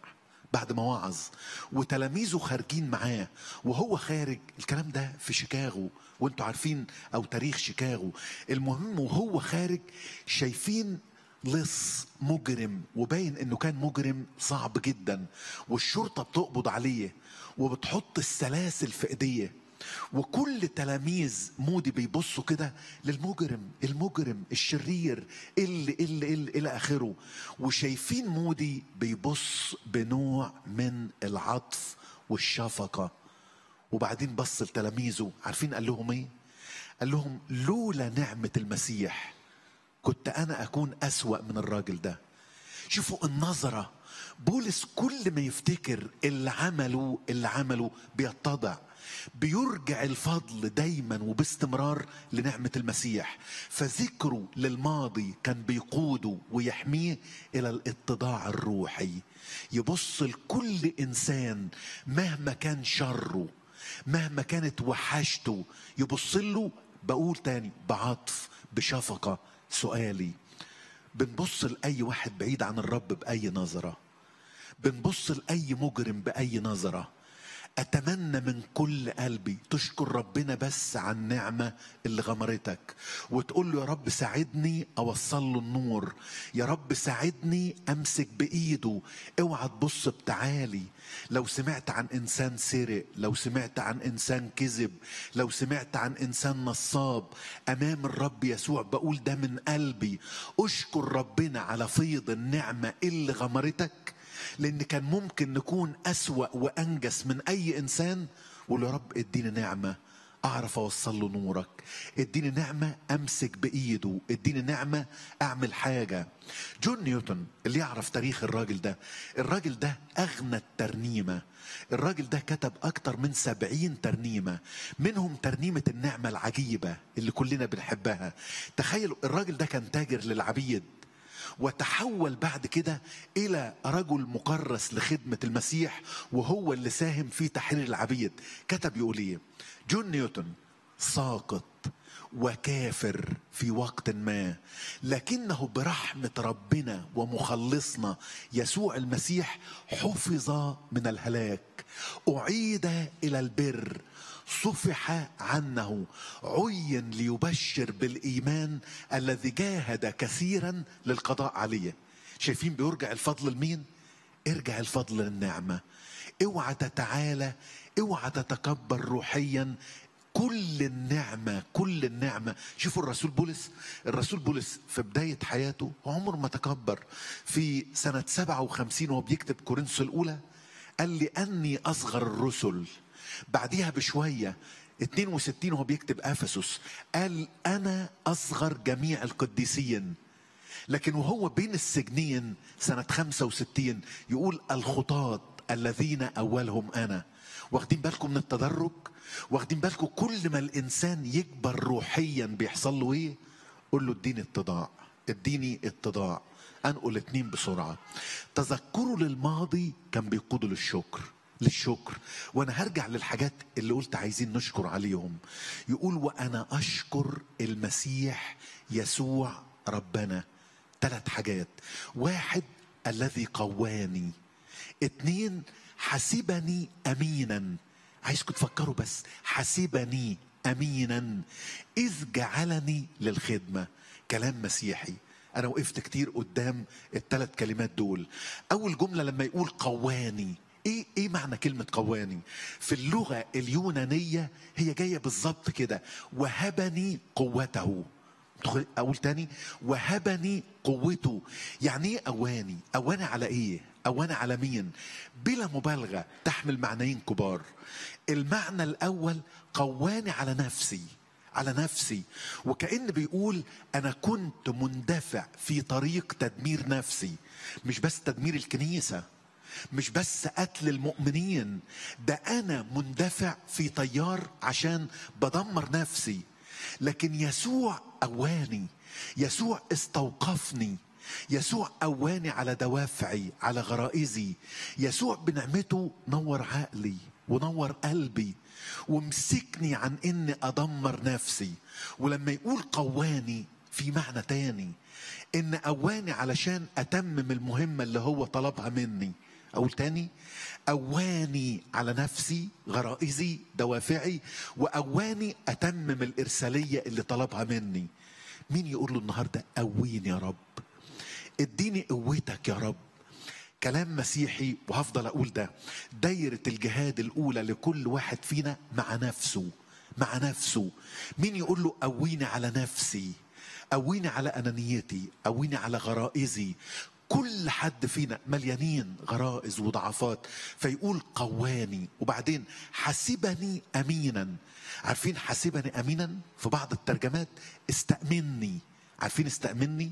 بعد ما وعظ وتلاميذه خارجين معاه وهو خارج الكلام ده في شيكاغو وانتوا عارفين او تاريخ شيكاغو المهم وهو خارج شايفين لص مجرم وباين انه كان مجرم صعب جدا والشرطه بتقبض عليه وبتحط السلاسل في ايديه وكل تلاميذ مودي بيبصوا كده للمجرم المجرم الشرير اللي اللي اللي الى اخره وشايفين مودي بيبص بنوع من العطف والشفقه وبعدين بص لتلاميذه عارفين قال لهم ايه قال لهم لولا نعمه المسيح كنت انا اكون اسوا من الراجل ده شوفوا النظره بولس كل ما يفتكر اللي عمله اللي عمله بيتضع بيرجع الفضل دايما وباستمرار لنعمة المسيح فذكره للماضي كان بيقوده ويحميه إلى الاتضاع الروحي يبص لكل إنسان مهما كان شره مهما كانت وحشته يبص له بقول تاني بعطف بشفقة سؤالي بنبص لأي واحد بعيد عن الرب بأي نظرة بنبص لأي مجرم بأي نظرة أتمنى من كل قلبي تشكر ربنا بس عن النعمة اللي غمرتك وتقول له يا رب ساعدني أوصل له النور يا رب ساعدني أمسك بإيده اوعى تبص بتعالي لو سمعت عن إنسان سرق لو سمعت عن إنسان كذب لو سمعت عن إنسان نصاب أمام الرب يسوع بقول ده من قلبي أشكر ربنا على فيض النعمة اللي غمرتك لان كان ممكن نكون اسوا وانجس من اي انسان وقول يا رب اديني نعمه اعرف اوصل له نورك اديني نعمه امسك بايده اديني نعمه اعمل حاجه جون نيوتن اللي يعرف تاريخ الراجل ده الراجل ده اغنى الترنيمه الراجل ده كتب اكتر من سبعين ترنيمه منهم ترنيمه النعمه العجيبه اللي كلنا بنحبها تخيلوا الراجل ده كان تاجر للعبيد وتحول بعد كده الى رجل مكرس لخدمه المسيح وهو اللي ساهم في تحرير العبيد كتب يقول ايه جون نيوتن ساقط وكافر في وقت ما لكنه برحمه ربنا ومخلصنا يسوع المسيح حفظ من الهلاك اعيد الى البر صفح عنه عين ليبشر بالايمان الذي جاهد كثيرا للقضاء عليه شايفين بيرجع الفضل لمين ارجع الفضل للنعمه اوعى تتعالى اوعى تتكبر روحيا كل النعمة كل النعمة شوفوا الرسول بولس الرسول بولس في بداية حياته عمر ما تكبر في سنة 57 وهو بيكتب كورنثوس الأولى قال لي أني أصغر الرسل بعديها بشوية 62 وهو بيكتب افسس قال انا اصغر جميع القديسين لكن وهو بين السجنين سنة 65 يقول الخطاة الذين أولهم أنا واخدين بالكم من التدرج واخدين بالكم كل ما الإنسان يكبر روحيا بيحصل له إيه قول له اديني اتضاع اديني اتضاع أنقل اتنين بسرعة تذكروا للماضي كان بيقودوا للشكر للشكر وانا هرجع للحاجات اللي قلت عايزين نشكر عليهم يقول وانا اشكر المسيح يسوع ربنا ثلاث حاجات واحد الذي قواني اتنين حسبني امينا عايزكم تفكروا بس حسبني امينا اذ جعلني للخدمه كلام مسيحي انا وقفت كتير قدام الثلاث كلمات دول اول جمله لما يقول قواني ايه ايه معنى كلمه قواني في اللغه اليونانيه هي جايه بالظبط كده وهبني قوته اقول تاني وهبني قوته يعني ايه اواني اواني على ايه اواني على مين بلا مبالغه تحمل معنيين كبار المعنى الاول قواني على نفسي على نفسي وكأن بيقول أنا كنت مندفع في طريق تدمير نفسي مش بس تدمير الكنيسة مش بس قتل المؤمنين ده أنا مندفع في طيار عشان بدمر نفسي لكن يسوع أواني يسوع استوقفني يسوع قواني على دوافعي على غرائزي يسوع بنعمته نور عقلي ونور قلبي ومسكني عن اني ادمر نفسي ولما يقول قواني في معنى تاني ان قواني علشان اتمم المهمه اللي هو طلبها مني اقول تاني اواني على نفسي غرائزي دوافعي واواني اتمم الارساليه اللي طلبها مني مين يقول له النهارده قويني يا رب اديني قوتك يا رب كلام مسيحي وهفضل اقول ده دايره الجهاد الاولى لكل واحد فينا مع نفسه مع نفسه مين يقول له قويني على نفسي قويني على انانيتي قويني على غرائزي كل حد فينا مليانين غرائز وضعفات فيقول قواني وبعدين حسبني امينا عارفين حسبني امينا في بعض الترجمات استأمني عارفين استأمني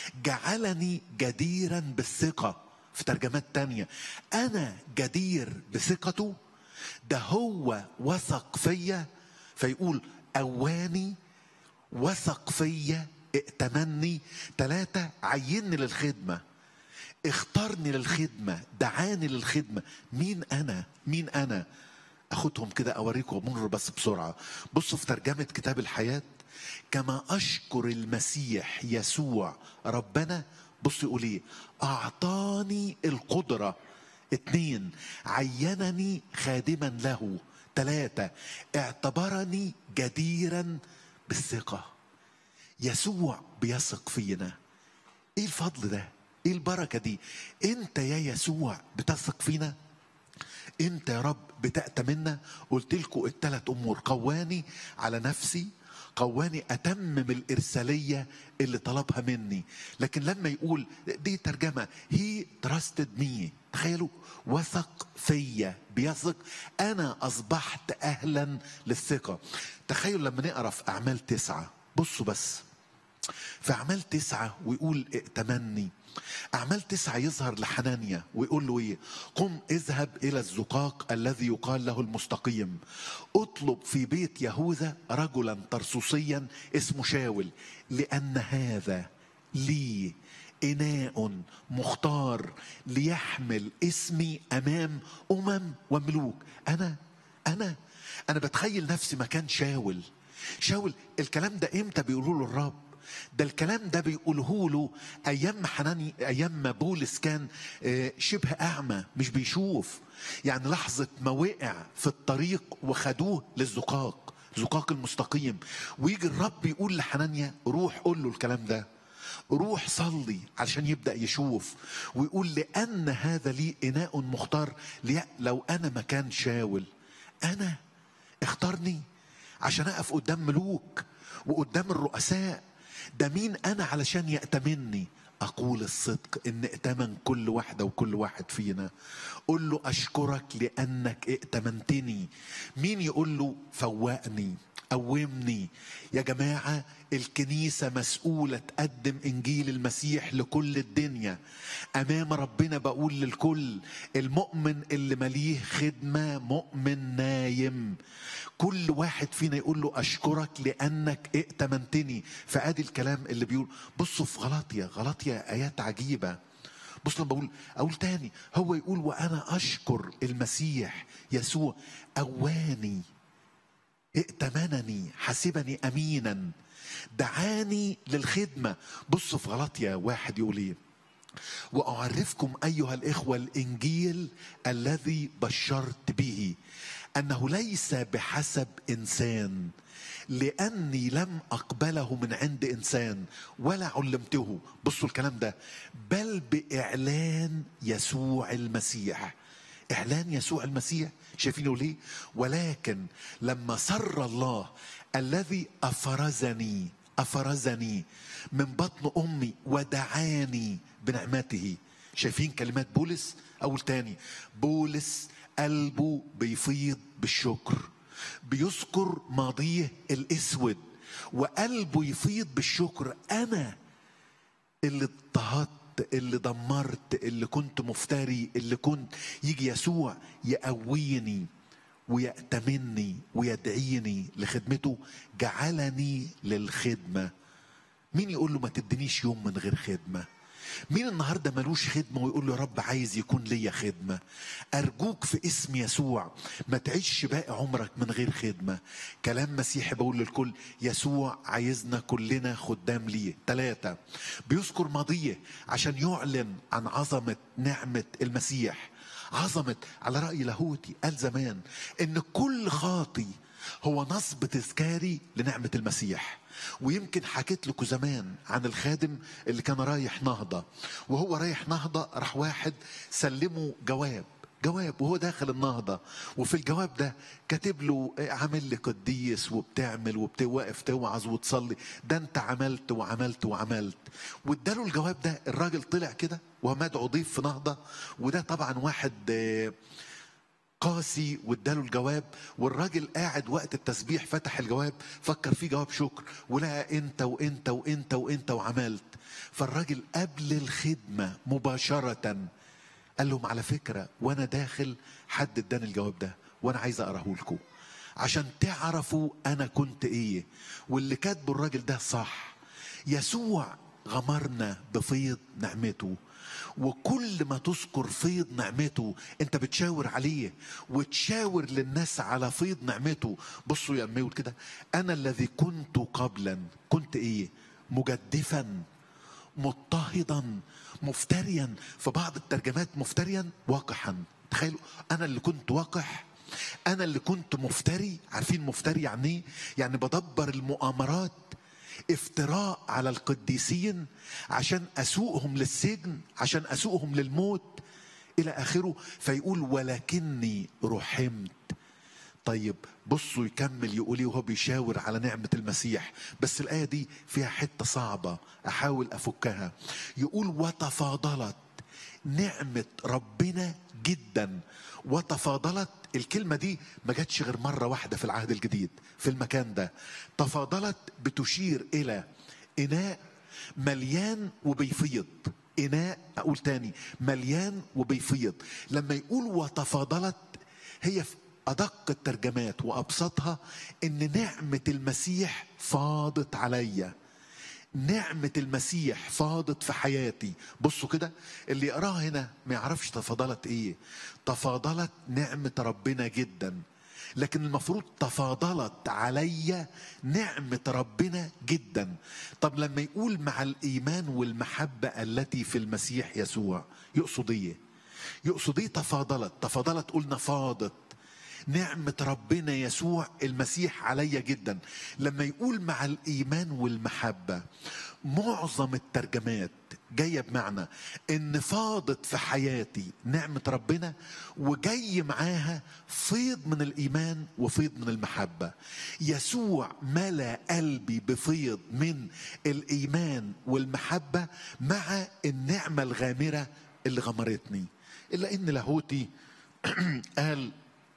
جعلني جديرا بالثقة في ترجمات تانية أنا جدير بثقته ده هو وثق فيا فيقول أواني وثق فيا ائتمني ثلاثة عيني للخدمة اختارني للخدمة دعاني للخدمة مين أنا مين أنا أخدهم كده أوريكم مرر بس بسرعة بصوا في ترجمة كتاب الحياة كما أشكر المسيح يسوع ربنا بص يقول ايه أعطاني القدرة اتنين عينني خادما له ثلاثة اعتبرني جديرا بالثقة يسوع بيثق فينا ايه الفضل ده ايه البركة دي انت يا يسوع بتثق فينا انت يا رب بتأتمنا قلت لكم الثلاث امور قواني على نفسي قواني اتمم الارساليه اللي طلبها مني لكن لما يقول دي ترجمه هي تراستد مي تخيلوا وثق فيا بيثق انا اصبحت اهلا للثقه تخيلوا لما نقرا في اعمال تسعه بصوا بس في أعمال تسعة ويقول ائتمني أعمال تسعة يظهر لحنانيا ويقول له إيه قم اذهب إلى الزقاق الذي يقال له المستقيم اطلب في بيت يهوذا رجلا ترسوسيا اسمه شاول لأن هذا لي إناء مختار ليحمل اسمي أمام أمم وملوك أنا أنا أنا بتخيل نفسي مكان شاول شاول الكلام ده إمتى بيقولوا له الرب ده الكلام ده بيقوله له ايام حناني ايام ما بولس كان شبه اعمى مش بيشوف يعني لحظه ما وقع في الطريق وخدوه للزقاق زقاق المستقيم ويجي الرب يقول لحنانيا روح قول له الكلام ده روح صلي علشان يبدا يشوف ويقول لان هذا لي اناء مختار لو انا مكان شاول انا اختارني عشان اقف قدام ملوك وقدام الرؤساء ده مين انا علشان يأتمني اقول الصدق ان ائتمن كل واحده وكل واحد فينا قل له اشكرك لانك ائتمنتني مين يقول له فوقني قومني يا جماعه الكنيسه مسؤوله تقدم انجيل المسيح لكل الدنيا امام ربنا بقول للكل المؤمن اللي مليه خدمه مؤمن نايم كل واحد فينا يقول له اشكرك لانك ائتمنتني فادي الكلام اللي بيقول بصوا في غلطية غلطية ايات عجيبه بص لما بقول اقول تاني هو يقول وانا اشكر المسيح يسوع اواني ائتمنني حسبني امينا دعاني للخدمه بصوا في غلطية واحد يقول ايه واعرفكم ايها الاخوه الانجيل الذي بشرت به انه ليس بحسب انسان لاني لم اقبله من عند انسان ولا علمته بصوا الكلام ده بل باعلان يسوع المسيح اعلان يسوع المسيح شايفينه ليه ولكن لما سر الله الذي افرزني افرزني من بطن امي ودعاني بنعمته شايفين كلمات بولس اول تاني بولس قلبه بيفيض بالشكر بيذكر ماضيه الاسود وقلبه يفيض بالشكر انا اللي اضطهدت اللي دمرت اللي كنت مفتري اللي كنت يجي يسوع يقويني ويأتمني ويدعيني لخدمته جعلني للخدمة مين يقول له ما تدنيش يوم من غير خدمة مين النهارده ملوش خدمه ويقول له يا رب عايز يكون ليا خدمه ارجوك في اسم يسوع ما تعيش باقي عمرك من غير خدمه كلام مسيحي بقول للكل يسوع عايزنا كلنا خدام ليه ثلاثه بيذكر ماضيه عشان يعلن عن عظمه نعمه المسيح عظمه على راي لاهوتي قال زمان ان كل خاطي هو نصب تذكاري لنعمه المسيح ويمكن حكيت لكم زمان عن الخادم اللي كان رايح نهضة وهو رايح نهضة راح واحد سلمه جواب جواب وهو داخل النهضة وفي الجواب ده كاتب له عامل لي قديس وبتعمل وبتوقف توعظ وتصلي ده انت عملت وعملت وعملت واداله الجواب ده الراجل طلع كده وهو مدعو ضيف في نهضة وده طبعا واحد قاسي واداله الجواب والراجل قاعد وقت التسبيح فتح الجواب فكر فيه جواب شكر ولقى انت وانت وانت وانت وعملت فالراجل قبل الخدمه مباشره قال لهم على فكره وانا داخل حد اداني الجواب ده وانا عايز اقراه لكم عشان تعرفوا انا كنت ايه واللي كاتبه الراجل ده صح يسوع غمرنا بفيض نعمته وكل ما تذكر فيض نعمته انت بتشاور عليه وتشاور للناس على فيض نعمته بصوا يا امي كده انا الذي كنت قبلا كنت ايه مجدفا مضطهدا مفتريا في بعض الترجمات مفتريا وقحا تخيلوا انا اللي كنت وقح انا اللي كنت مفتري عارفين مفتري يعني ايه يعني بدبر المؤامرات افتراء على القديسين عشان اسوقهم للسجن عشان اسوقهم للموت الى اخره فيقول ولكني رحمت طيب بصوا يكمل يقول وهو بيشاور على نعمة المسيح بس الآية دي فيها حتة صعبة أحاول أفكها يقول وتفاضلت نعمة ربنا جدا وتفاضلت الكلمة دي ما جاتش غير مرة واحدة في العهد الجديد في المكان ده تفاضلت بتشير إلى إناء مليان وبيفيض إناء أقول تاني مليان وبيفيض لما يقول وتفاضلت هي في أدق الترجمات وأبسطها إن نعمة المسيح فاضت عليّ نعمة المسيح فاضت في حياتي بصوا كده اللي يقراها هنا ما يعرفش تفاضلت ايه تفاضلت نعمة ربنا جدا لكن المفروض تفاضلت عليا نعمة ربنا جدا طب لما يقول مع الإيمان والمحبة التي في المسيح يسوع يقصد ايه يقصد ايه تفاضلت تفاضلت قلنا فاضت نعمة ربنا يسوع المسيح عليا جدا لما يقول مع الإيمان والمحبة معظم الترجمات جاية بمعنى إن فاضت في حياتي نعمة ربنا وجاي معاها فيض من الإيمان وفيض من المحبة يسوع ملا قلبي بفيض من الإيمان والمحبة مع النعمة الغامرة اللي غمرتني إلا إن لاهوتي قال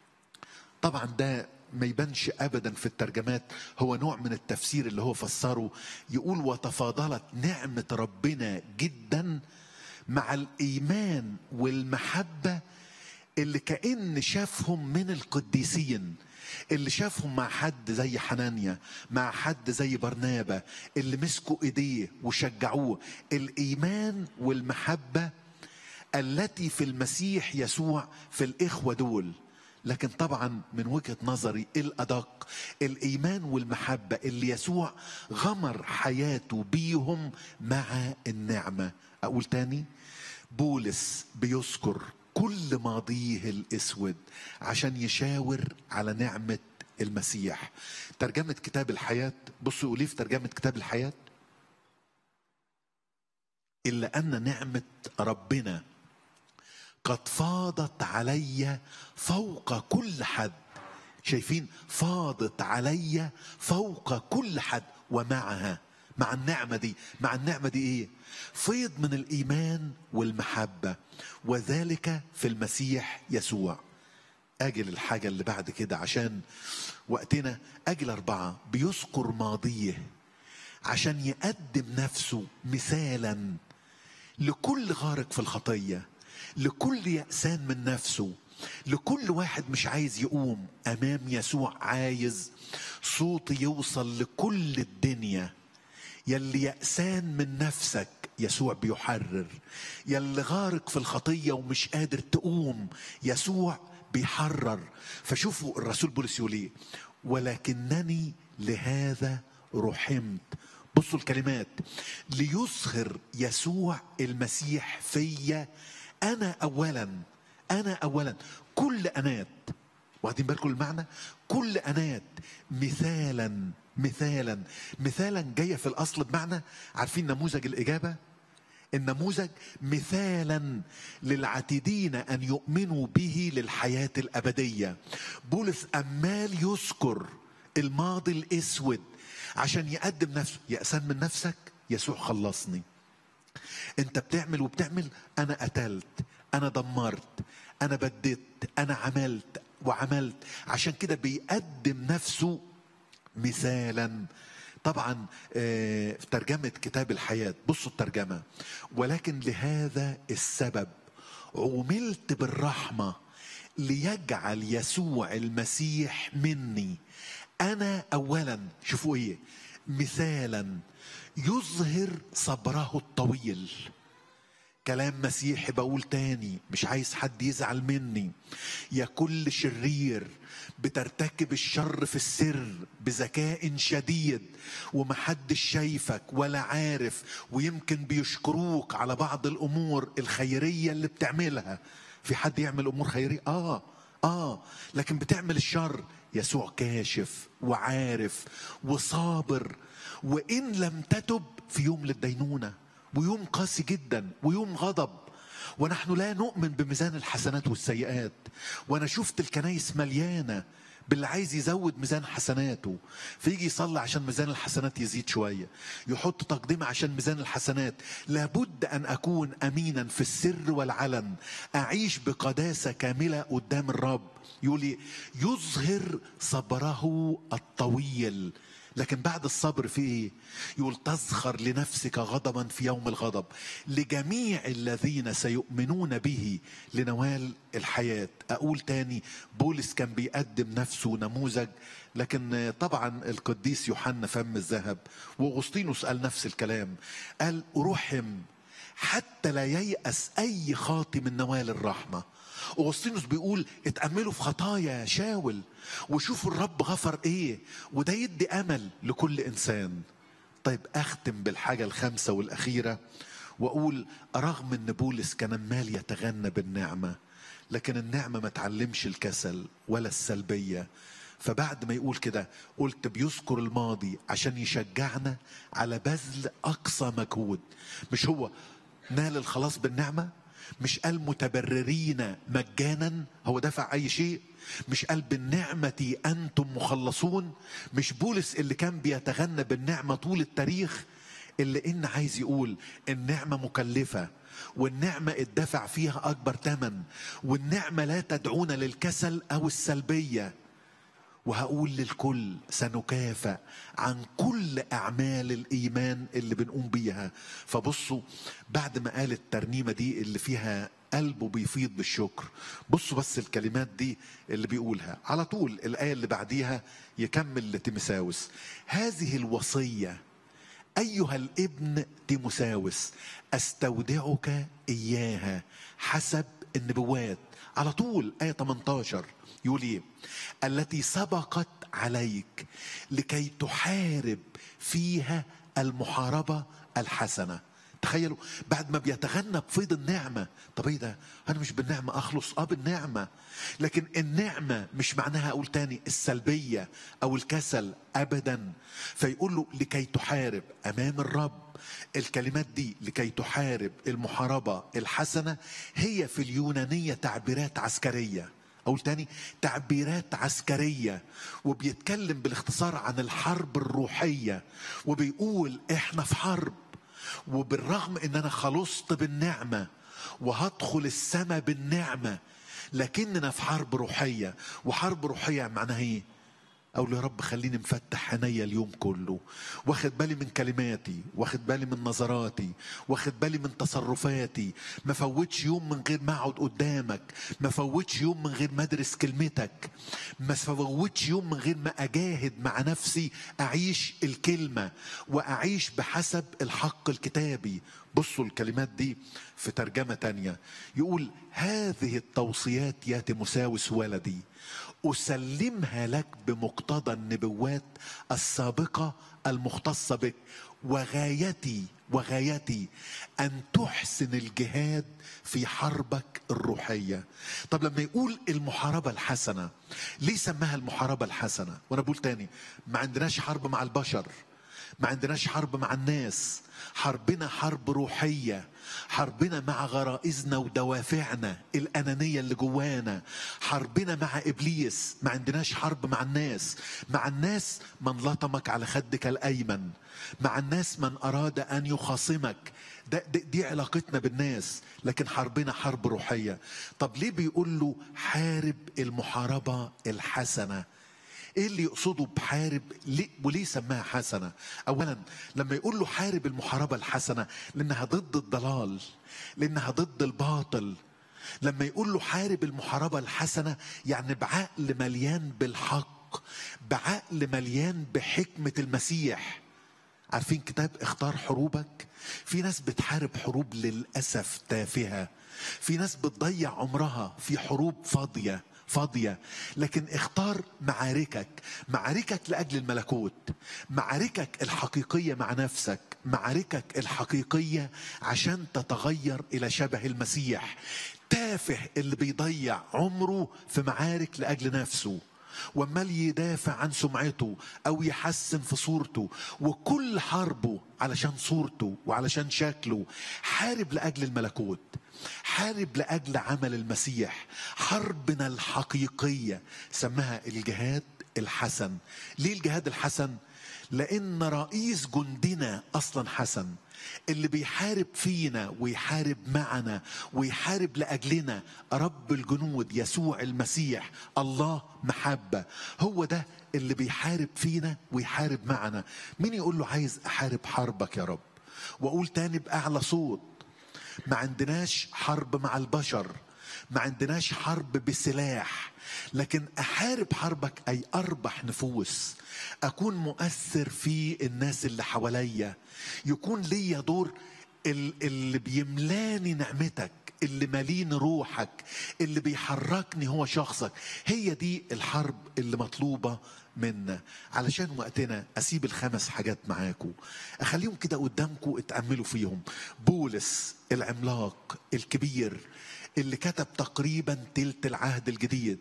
طبعا ده ما يبانش ابدا في الترجمات هو نوع من التفسير اللي هو فسره يقول وتفاضلت نعمه ربنا جدا مع الايمان والمحبه اللي كان شافهم من القديسين اللي شافهم مع حد زي حنانيا مع حد زي برنابا اللي مسكوا ايديه وشجعوه الايمان والمحبه التي في المسيح يسوع في الاخوه دول لكن طبعا من وجهه نظري الادق الايمان والمحبه اللي يسوع غمر حياته بيهم مع النعمه اقول تاني بولس بيذكر كل ماضيه الاسود عشان يشاور على نعمه المسيح ترجمه كتاب الحياه بصوا يقول في ترجمه كتاب الحياه الا ان نعمه ربنا قد فاضت علي فوق كل حد شايفين فاضت علي فوق كل حد ومعها مع النعمة دي مع النعمة دي ايه فيض من الإيمان والمحبة وذلك في المسيح يسوع أجل الحاجة اللي بعد كده عشان وقتنا أجل أربعة بيذكر ماضيه عشان يقدم نفسه مثالا لكل غارق في الخطيه لكل يأسان من نفسه لكل واحد مش عايز يقوم امام يسوع عايز صوت يوصل لكل الدنيا يلي يأسان من نفسك يسوع بيحرر يلي غارق في الخطية ومش قادر تقوم يسوع بيحرر فشوفوا الرسول بولس يقول ايه ولكنني لهذا رحمت بصوا الكلمات ليظهر يسوع المسيح فيا انا اولا انا اولا كل انات واخدين بالكم المعنى كل انات مثالا مثالا مثالا جايه في الاصل بمعنى عارفين نموذج الاجابه النموذج مثالا للعتيدين ان يؤمنوا به للحياه الابديه بولس امال يذكر الماضي الاسود عشان يقدم نفسه يأسان من نفسك يسوع خلصني انت بتعمل وبتعمل انا قتلت انا دمرت انا بديت انا عملت وعملت عشان كده بيقدم نفسه مثالا طبعا في ترجمة كتاب الحياة بصوا الترجمة ولكن لهذا السبب عملت بالرحمة ليجعل يسوع المسيح مني أنا أولا شوفوا إيه مثالا يظهر صبره الطويل كلام مسيحي بقول تاني مش عايز حد يزعل مني يا كل شرير بترتكب الشر في السر بذكاء شديد ومحدش شايفك ولا عارف ويمكن بيشكروك على بعض الامور الخيريه اللي بتعملها في حد يعمل امور خيريه اه اه لكن بتعمل الشر يسوع كاشف وعارف وصابر وان لم تتب في يوم للدينونه ويوم قاسي جدا ويوم غضب ونحن لا نؤمن بميزان الحسنات والسيئات وانا شفت الكنايس مليانه باللي عايز يزود ميزان حسناته فيجي يصلي عشان ميزان الحسنات يزيد شويه يحط تقدمه عشان ميزان الحسنات لابد ان اكون امينا في السر والعلن اعيش بقداسه كامله قدام الرب يقول يظهر صبره الطويل لكن بعد الصبر في ايه؟ يقول تزخر لنفسك غضبا في يوم الغضب لجميع الذين سيؤمنون به لنوال الحياة أقول تاني بولس كان بيقدم نفسه نموذج لكن طبعا القديس يوحنا فم الذهب واغسطينوس قال نفس الكلام قال رحم حتى لا ييأس أي خاطي من نوال الرحمة أغسطينوس بيقول اتأملوا في خطايا شاول وشوفوا الرب غفر ايه وده يدي أمل لكل إنسان طيب أختم بالحاجة الخامسة والأخيرة وأقول رغم أن بولس كان مال يتغنى بالنعمة لكن النعمة ما تعلمش الكسل ولا السلبية فبعد ما يقول كده قلت بيذكر الماضي عشان يشجعنا على بذل أقصى مجهود مش هو نال الخلاص بالنعمة مش قال متبررين مجانا هو دفع اي شيء مش قال بالنعمة انتم مخلصون مش بولس اللي كان بيتغنى بالنعمة طول التاريخ اللي ان عايز يقول النعمة مكلفة والنعمة اتدفع فيها أكبر ثمن والنعمة لا تدعونا للكسل أو السلبية وهقول للكل سنكافئ عن كل اعمال الايمان اللي بنقوم بيها فبصوا بعد ما قال الترنيمه دي اللي فيها قلبه بيفيض بالشكر بصوا بس الكلمات دي اللي بيقولها على طول الايه اللي بعديها يكمل لتيمساوس هذه الوصيه ايها الابن تيموساوس استودعك اياها حسب النبوات على طول آية 18 يقول إيه؟ التي سبقت عليك لكي تحارب فيها المحاربة الحسنة تخيلوا بعد ما بيتغنى بفيض النعمة طب ايه ده انا مش بالنعمة اخلص اه بالنعمة لكن النعمة مش معناها اقول تاني السلبية او الكسل ابدا فيقول له لكي تحارب امام الرب الكلمات دي لكي تحارب المحاربة الحسنة هي في اليونانية تعبيرات عسكرية أقول تاني تعبيرات عسكرية وبيتكلم بالاختصار عن الحرب الروحية وبيقول احنا في حرب وبالرغم ان انا خلصت بالنعمة وهدخل السماء بالنعمة لكننا في حرب روحية وحرب روحية معناها ايه اقول يا رب خليني مفتح عينيا اليوم كله واخد بالي من كلماتي واخد بالي من نظراتي واخد بالي من تصرفاتي ما فوتش يوم من غير ما اقعد قدامك ما فوتش يوم من غير ما ادرس كلمتك ما فوتش يوم من غير ما اجاهد مع نفسي اعيش الكلمه واعيش بحسب الحق الكتابي بصوا الكلمات دي في ترجمة تانية يقول هذه التوصيات يا تيموساوس ولدي أسلمها لك بمقتضى النبوات السابقة المختصة بك وغايتي وغايتي أن تحسن الجهاد في حربك الروحية طب لما يقول المحاربة الحسنة ليه سماها المحاربة الحسنة وأنا بقول تاني ما عندناش حرب مع البشر ما عندناش حرب مع الناس حربنا حرب روحية حربنا مع غرائزنا ودوافعنا الأنانية اللي جوانا حربنا مع إبليس ما عندناش حرب مع الناس مع الناس من لطمك على خدك الأيمن مع الناس من أراد أن يخاصمك ده دي, دي علاقتنا بالناس لكن حربنا حرب روحية طب ليه بيقول له حارب المحاربة الحسنة ايه اللي يقصده بحارب ليه وليه سماها حسنه اولا لما يقول له حارب المحاربه الحسنه لانها ضد الضلال لانها ضد الباطل لما يقول له حارب المحاربه الحسنه يعني بعقل مليان بالحق بعقل مليان بحكمه المسيح عارفين كتاب اختار حروبك في ناس بتحارب حروب للاسف تافهه في ناس بتضيع عمرها في حروب فاضيه فاضية لكن اختار معاركك معاركك لأجل الملكوت معاركك الحقيقية مع نفسك معاركك الحقيقية عشان تتغير إلى شبه المسيح تافه اللي بيضيع عمره في معارك لأجل نفسه ومال يدافع عن سمعته او يحسن في صورته وكل حربه علشان صورته وعلشان شكله حارب لاجل الملكوت حارب لاجل عمل المسيح حربنا الحقيقيه سماها الجهاد الحسن ليه الجهاد الحسن لان رئيس جندنا اصلا حسن اللي بيحارب فينا ويحارب معنا ويحارب لاجلنا رب الجنود يسوع المسيح الله محبه هو ده اللي بيحارب فينا ويحارب معنا مين يقول له عايز احارب حربك يا رب واقول تاني باعلى صوت ما عندناش حرب مع البشر ما عندناش حرب بسلاح لكن احارب حربك اي اربح نفوس اكون مؤثر في الناس اللي حواليا يكون ليا دور اللي بيملاني نعمتك اللي مالين روحك اللي بيحركني هو شخصك هي دي الحرب اللي مطلوبة منا علشان وقتنا اسيب الخمس حاجات معاكم اخليهم كده قدامكم اتأملوا فيهم بولس العملاق الكبير اللي كتب تقريبا تلت العهد الجديد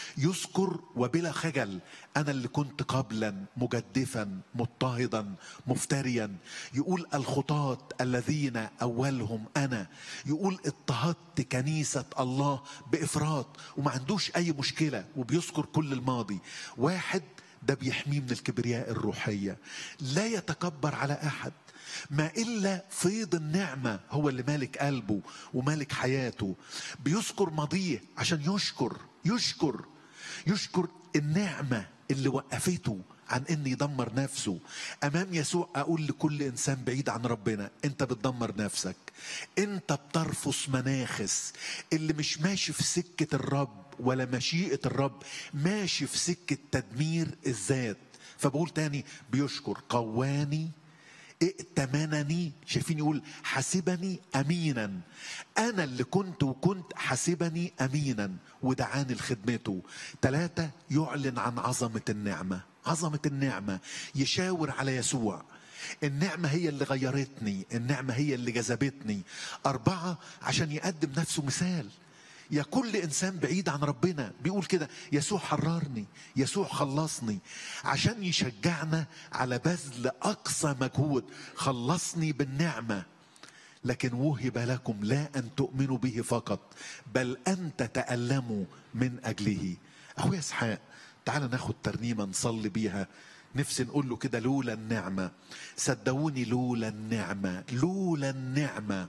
يذكر وبلا خجل انا اللي كنت قبلا مجدفا مضطهدا مفتريا يقول الخطاة الذين اولهم انا يقول اضطهدت كنيسه الله بافراط وما عندوش اي مشكله وبيذكر كل الماضي واحد ده بيحميه من الكبرياء الروحيه لا يتكبر على احد ما إلا فيض النعمة هو اللي مالك قلبه ومالك حياته بيذكر ماضيه عشان يشكر يشكر يشكر النعمة اللي وقفته عن ان يدمر نفسه امام يسوع اقول لكل انسان بعيد عن ربنا انت بتدمر نفسك انت بترفض مناخس اللي مش ماشي في سكه الرب ولا مشيئه الرب ماشي في سكه تدمير الذات فبقول تاني بيشكر قواني ائتمنني شايفين يقول حسبني امينا انا اللي كنت وكنت حسبني امينا ودعاني لخدمته ثلاثة يعلن عن عظمة النعمة عظمة النعمة يشاور على يسوع النعمة هي اللي غيرتني النعمة هي اللي جذبتني أربعة عشان يقدم نفسه مثال يا كل انسان بعيد عن ربنا بيقول كده يسوع حررني يسوع خلصني عشان يشجعنا على بذل اقصى مجهود خلصني بالنعمه لكن وهب لكم لا ان تؤمنوا به فقط بل ان تتالموا من اجله اخويا اسحاق تعال ناخد ترنيمه نصلي بيها نفسي نقول له كده لولا النعمه صدقوني لولا النعمه لولا النعمه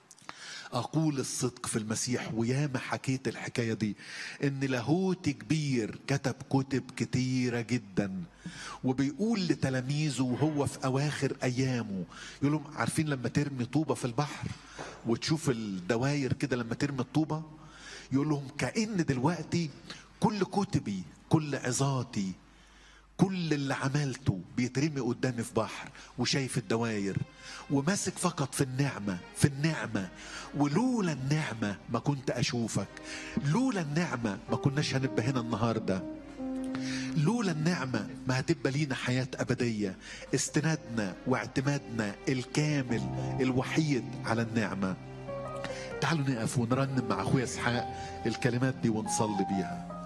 أقول الصدق في المسيح وياما حكيت الحكاية دي إن لاهوت كبير كتب كتب كتيرة جدا وبيقول لتلاميذه وهو في أواخر أيامه يقول لهم عارفين لما ترمي طوبة في البحر وتشوف الدواير كده لما ترمي الطوبة يقول لهم كأن دلوقتي كل كتبي كل عظاتي كل اللي عملته بيترمي قدامي في بحر وشايف الدواير وماسك فقط في النعمة في النعمة ولولا النعمة ما كنت أشوفك لولا النعمة ما كناش هنبقى هنا النهارده لولا النعمة ما هتبقى لينا حياة أبدية استنادنا واعتمادنا الكامل الوحيد على النعمة تعالوا نقف ونرنم مع أخويا إسحاق الكلمات دي ونصلي بيها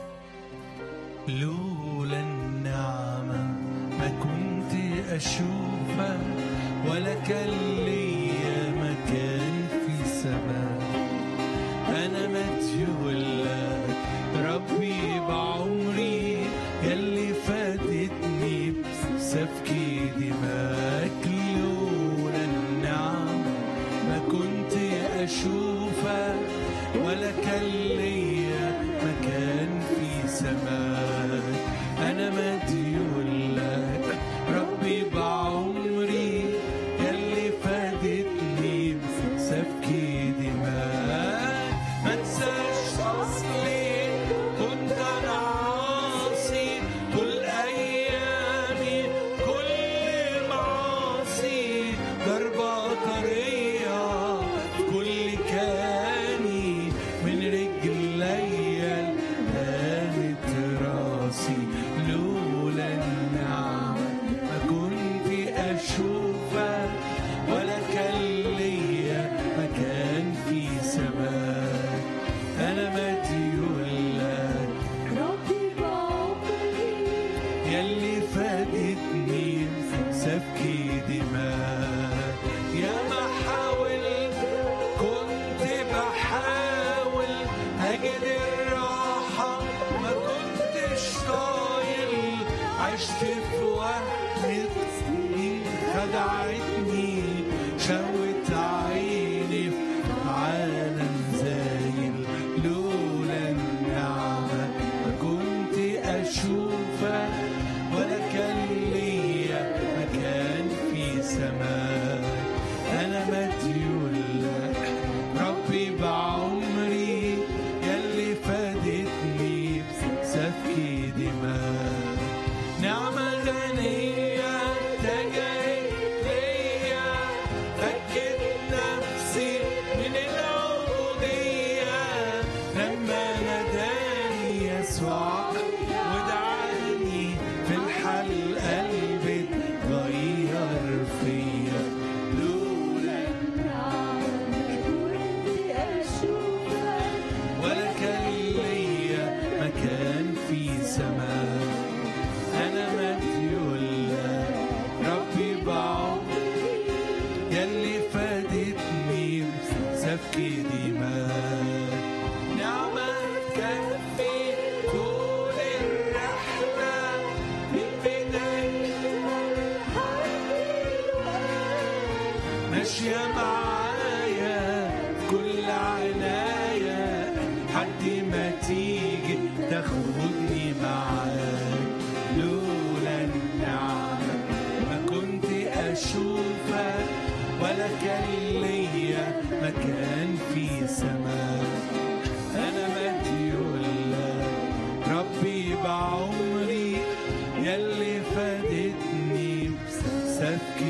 لولا النعمة ما كنت أشوفك ولا كان ليا مكان في السماء أنا مديون لك ربي بعمري يلي فاتتني بسفك دماغك لولا النعم ما كنت أشوفك ولا كان ليا مكان في سماك أنا مديون لك ربي بعمري يلي فادتني بسفك دماك ما انساش أصلي كنت أنا عاصي كل أيامي كل معاصي ضربة طرية في كل كياني من رجليا لقامت راسي لولا النعمة ما كنت أشوفك ولا كان ليا مكان في سماك أنا مديون لك ربي بعمري يلي فادتني سفك دماء يا ما حاولت كنت بحاول اجد الراحة ما كنتش طايل عشت في وهمة سنين خدعتني شوت عيني في عالم زايل لولا النعمة ما كنت أشوفك ولا كان ليا مكان في سماك أنا مديون لك ربي بعمري يلي فادتني بسفك دماء نعمة غنية اتجهت ليا فكت نفسي من العبودية لما ناداني يسوع ودعاني في الحل قلبي اتغير فيا لولا النعمة كنت أشوفك ولا كان ليا مكان في سماك أنا مديون لك ربي بعمري يلي فادتني بسفك دماء نعمة تكفي طول الرحلة من بداية ماشية معايا في كل عناية حد ما تيجي تاخدني معاك لولا النعمة ما كنت أشوفك ولا كان ليا مكان في سماك أنا مديون لك ربي بعمري يلي فادتني بسفك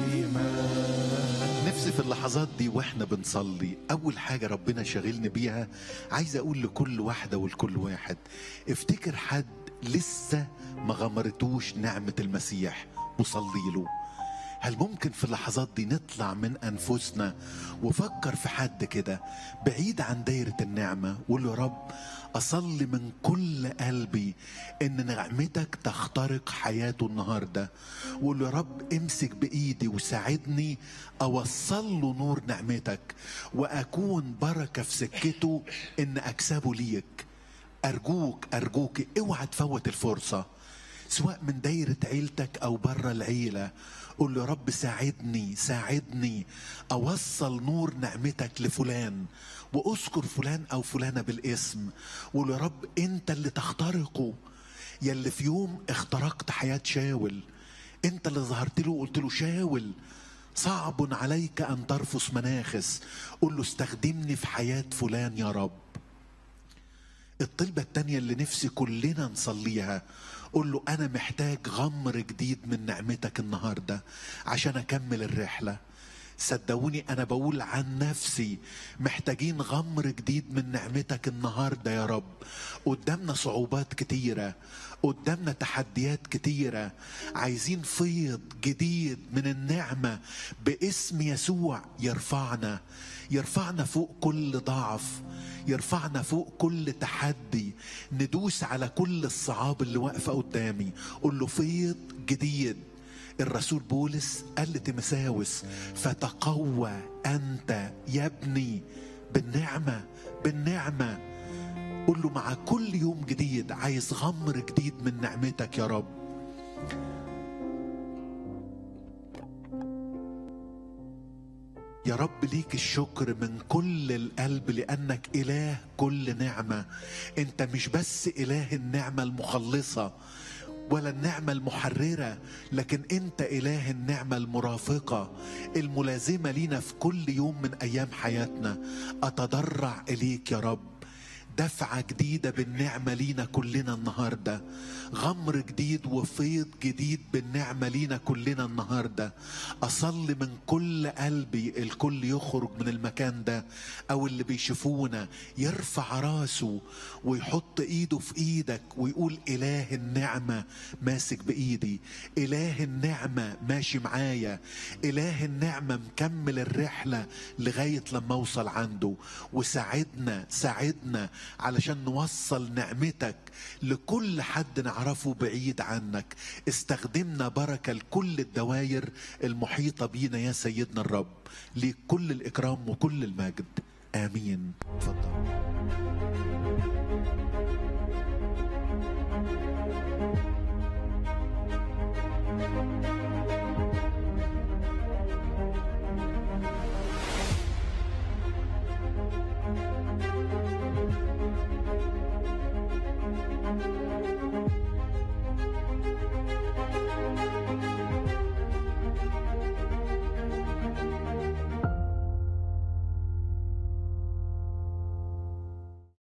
دماء نفسي في اللحظات دي واحنا بنصلي اول حاجه ربنا شاغلني بيها عايز اقول لكل واحده ولكل واحد افتكر حد لسه ما غمرتوش نعمه المسيح وصلي له هل ممكن في اللحظات دي نطلع من انفسنا وفكر في حد كده بعيد عن دايره النعمه وقول له يا رب اصلي من كل قلبي ان نعمتك تخترق حياته النهارده وقول له يا رب امسك بايدي وساعدني اوصل له نور نعمتك واكون بركه في سكته ان اكسبه ليك ارجوك ارجوك اوعى تفوت الفرصه سواء من دايرة عيلتك أو بره العيلة قول له يا رب ساعدني ساعدني أوصل نور نعمتك لفلان وأذكر فلان أو فلانة بالاسم وقول له يا رب أنت اللي تخترقه يلي في يوم اخترقت حياة شاول أنت اللي ظهرت له وقلت له شاول صعب عليك أن ترفس مناخس قول له استخدمني في حياة فلان يا رب الطلبة التانية اللي نفسي كلنا نصليها قول له أنا محتاج غمر جديد من نعمتك النهاردة عشان أكمل الرحلة صدقوني أنا بقول عن نفسي محتاجين غمر جديد من نعمتك النهاردة يا رب قدامنا صعوبات كتيرة قدامنا تحديات كتيرة عايزين فيض جديد من النعمة باسم يسوع يرفعنا يرفعنا فوق كل ضعف يرفعنا فوق كل تحدي ندوس على كل الصعاب اللي واقفة قدامي قول له فيض جديد الرسول بولس قال لتيمساوس فتقوى انت يا ابني بالنعمه بالنعمه قل له مع كل يوم جديد عايز غمر جديد من نعمتك يا رب يا رب ليك الشكر من كل القلب لانك اله كل نعمه انت مش بس اله النعمه المخلصه ولا النعمة المحررة لكن أنت إله النعمة المرافقة الملازمة لينا في كل يوم من أيام حياتنا أتضرع إليك يا رب دفعة جديدة بالنعمة لينا كلنا النهاردة غمر جديد وفيض جديد بالنعمة لينا كلنا النهاردة أصلي من كل قلبي الكل يخرج من المكان ده أو اللي بيشوفونا يرفع راسه ويحط إيده في إيدك ويقول إله النعمة ماسك بإيدي إله النعمة ماشي معايا إله النعمة مكمل الرحلة لغاية لما أوصل عنده وساعدنا ساعدنا علشان نوصل نعمتك لكل حد نعرفه بعيد عنك استخدمنا بركة لكل الدوائر المحيطة بينا يا سيدنا الرب لكل الإكرام وكل المجد آمين تفضل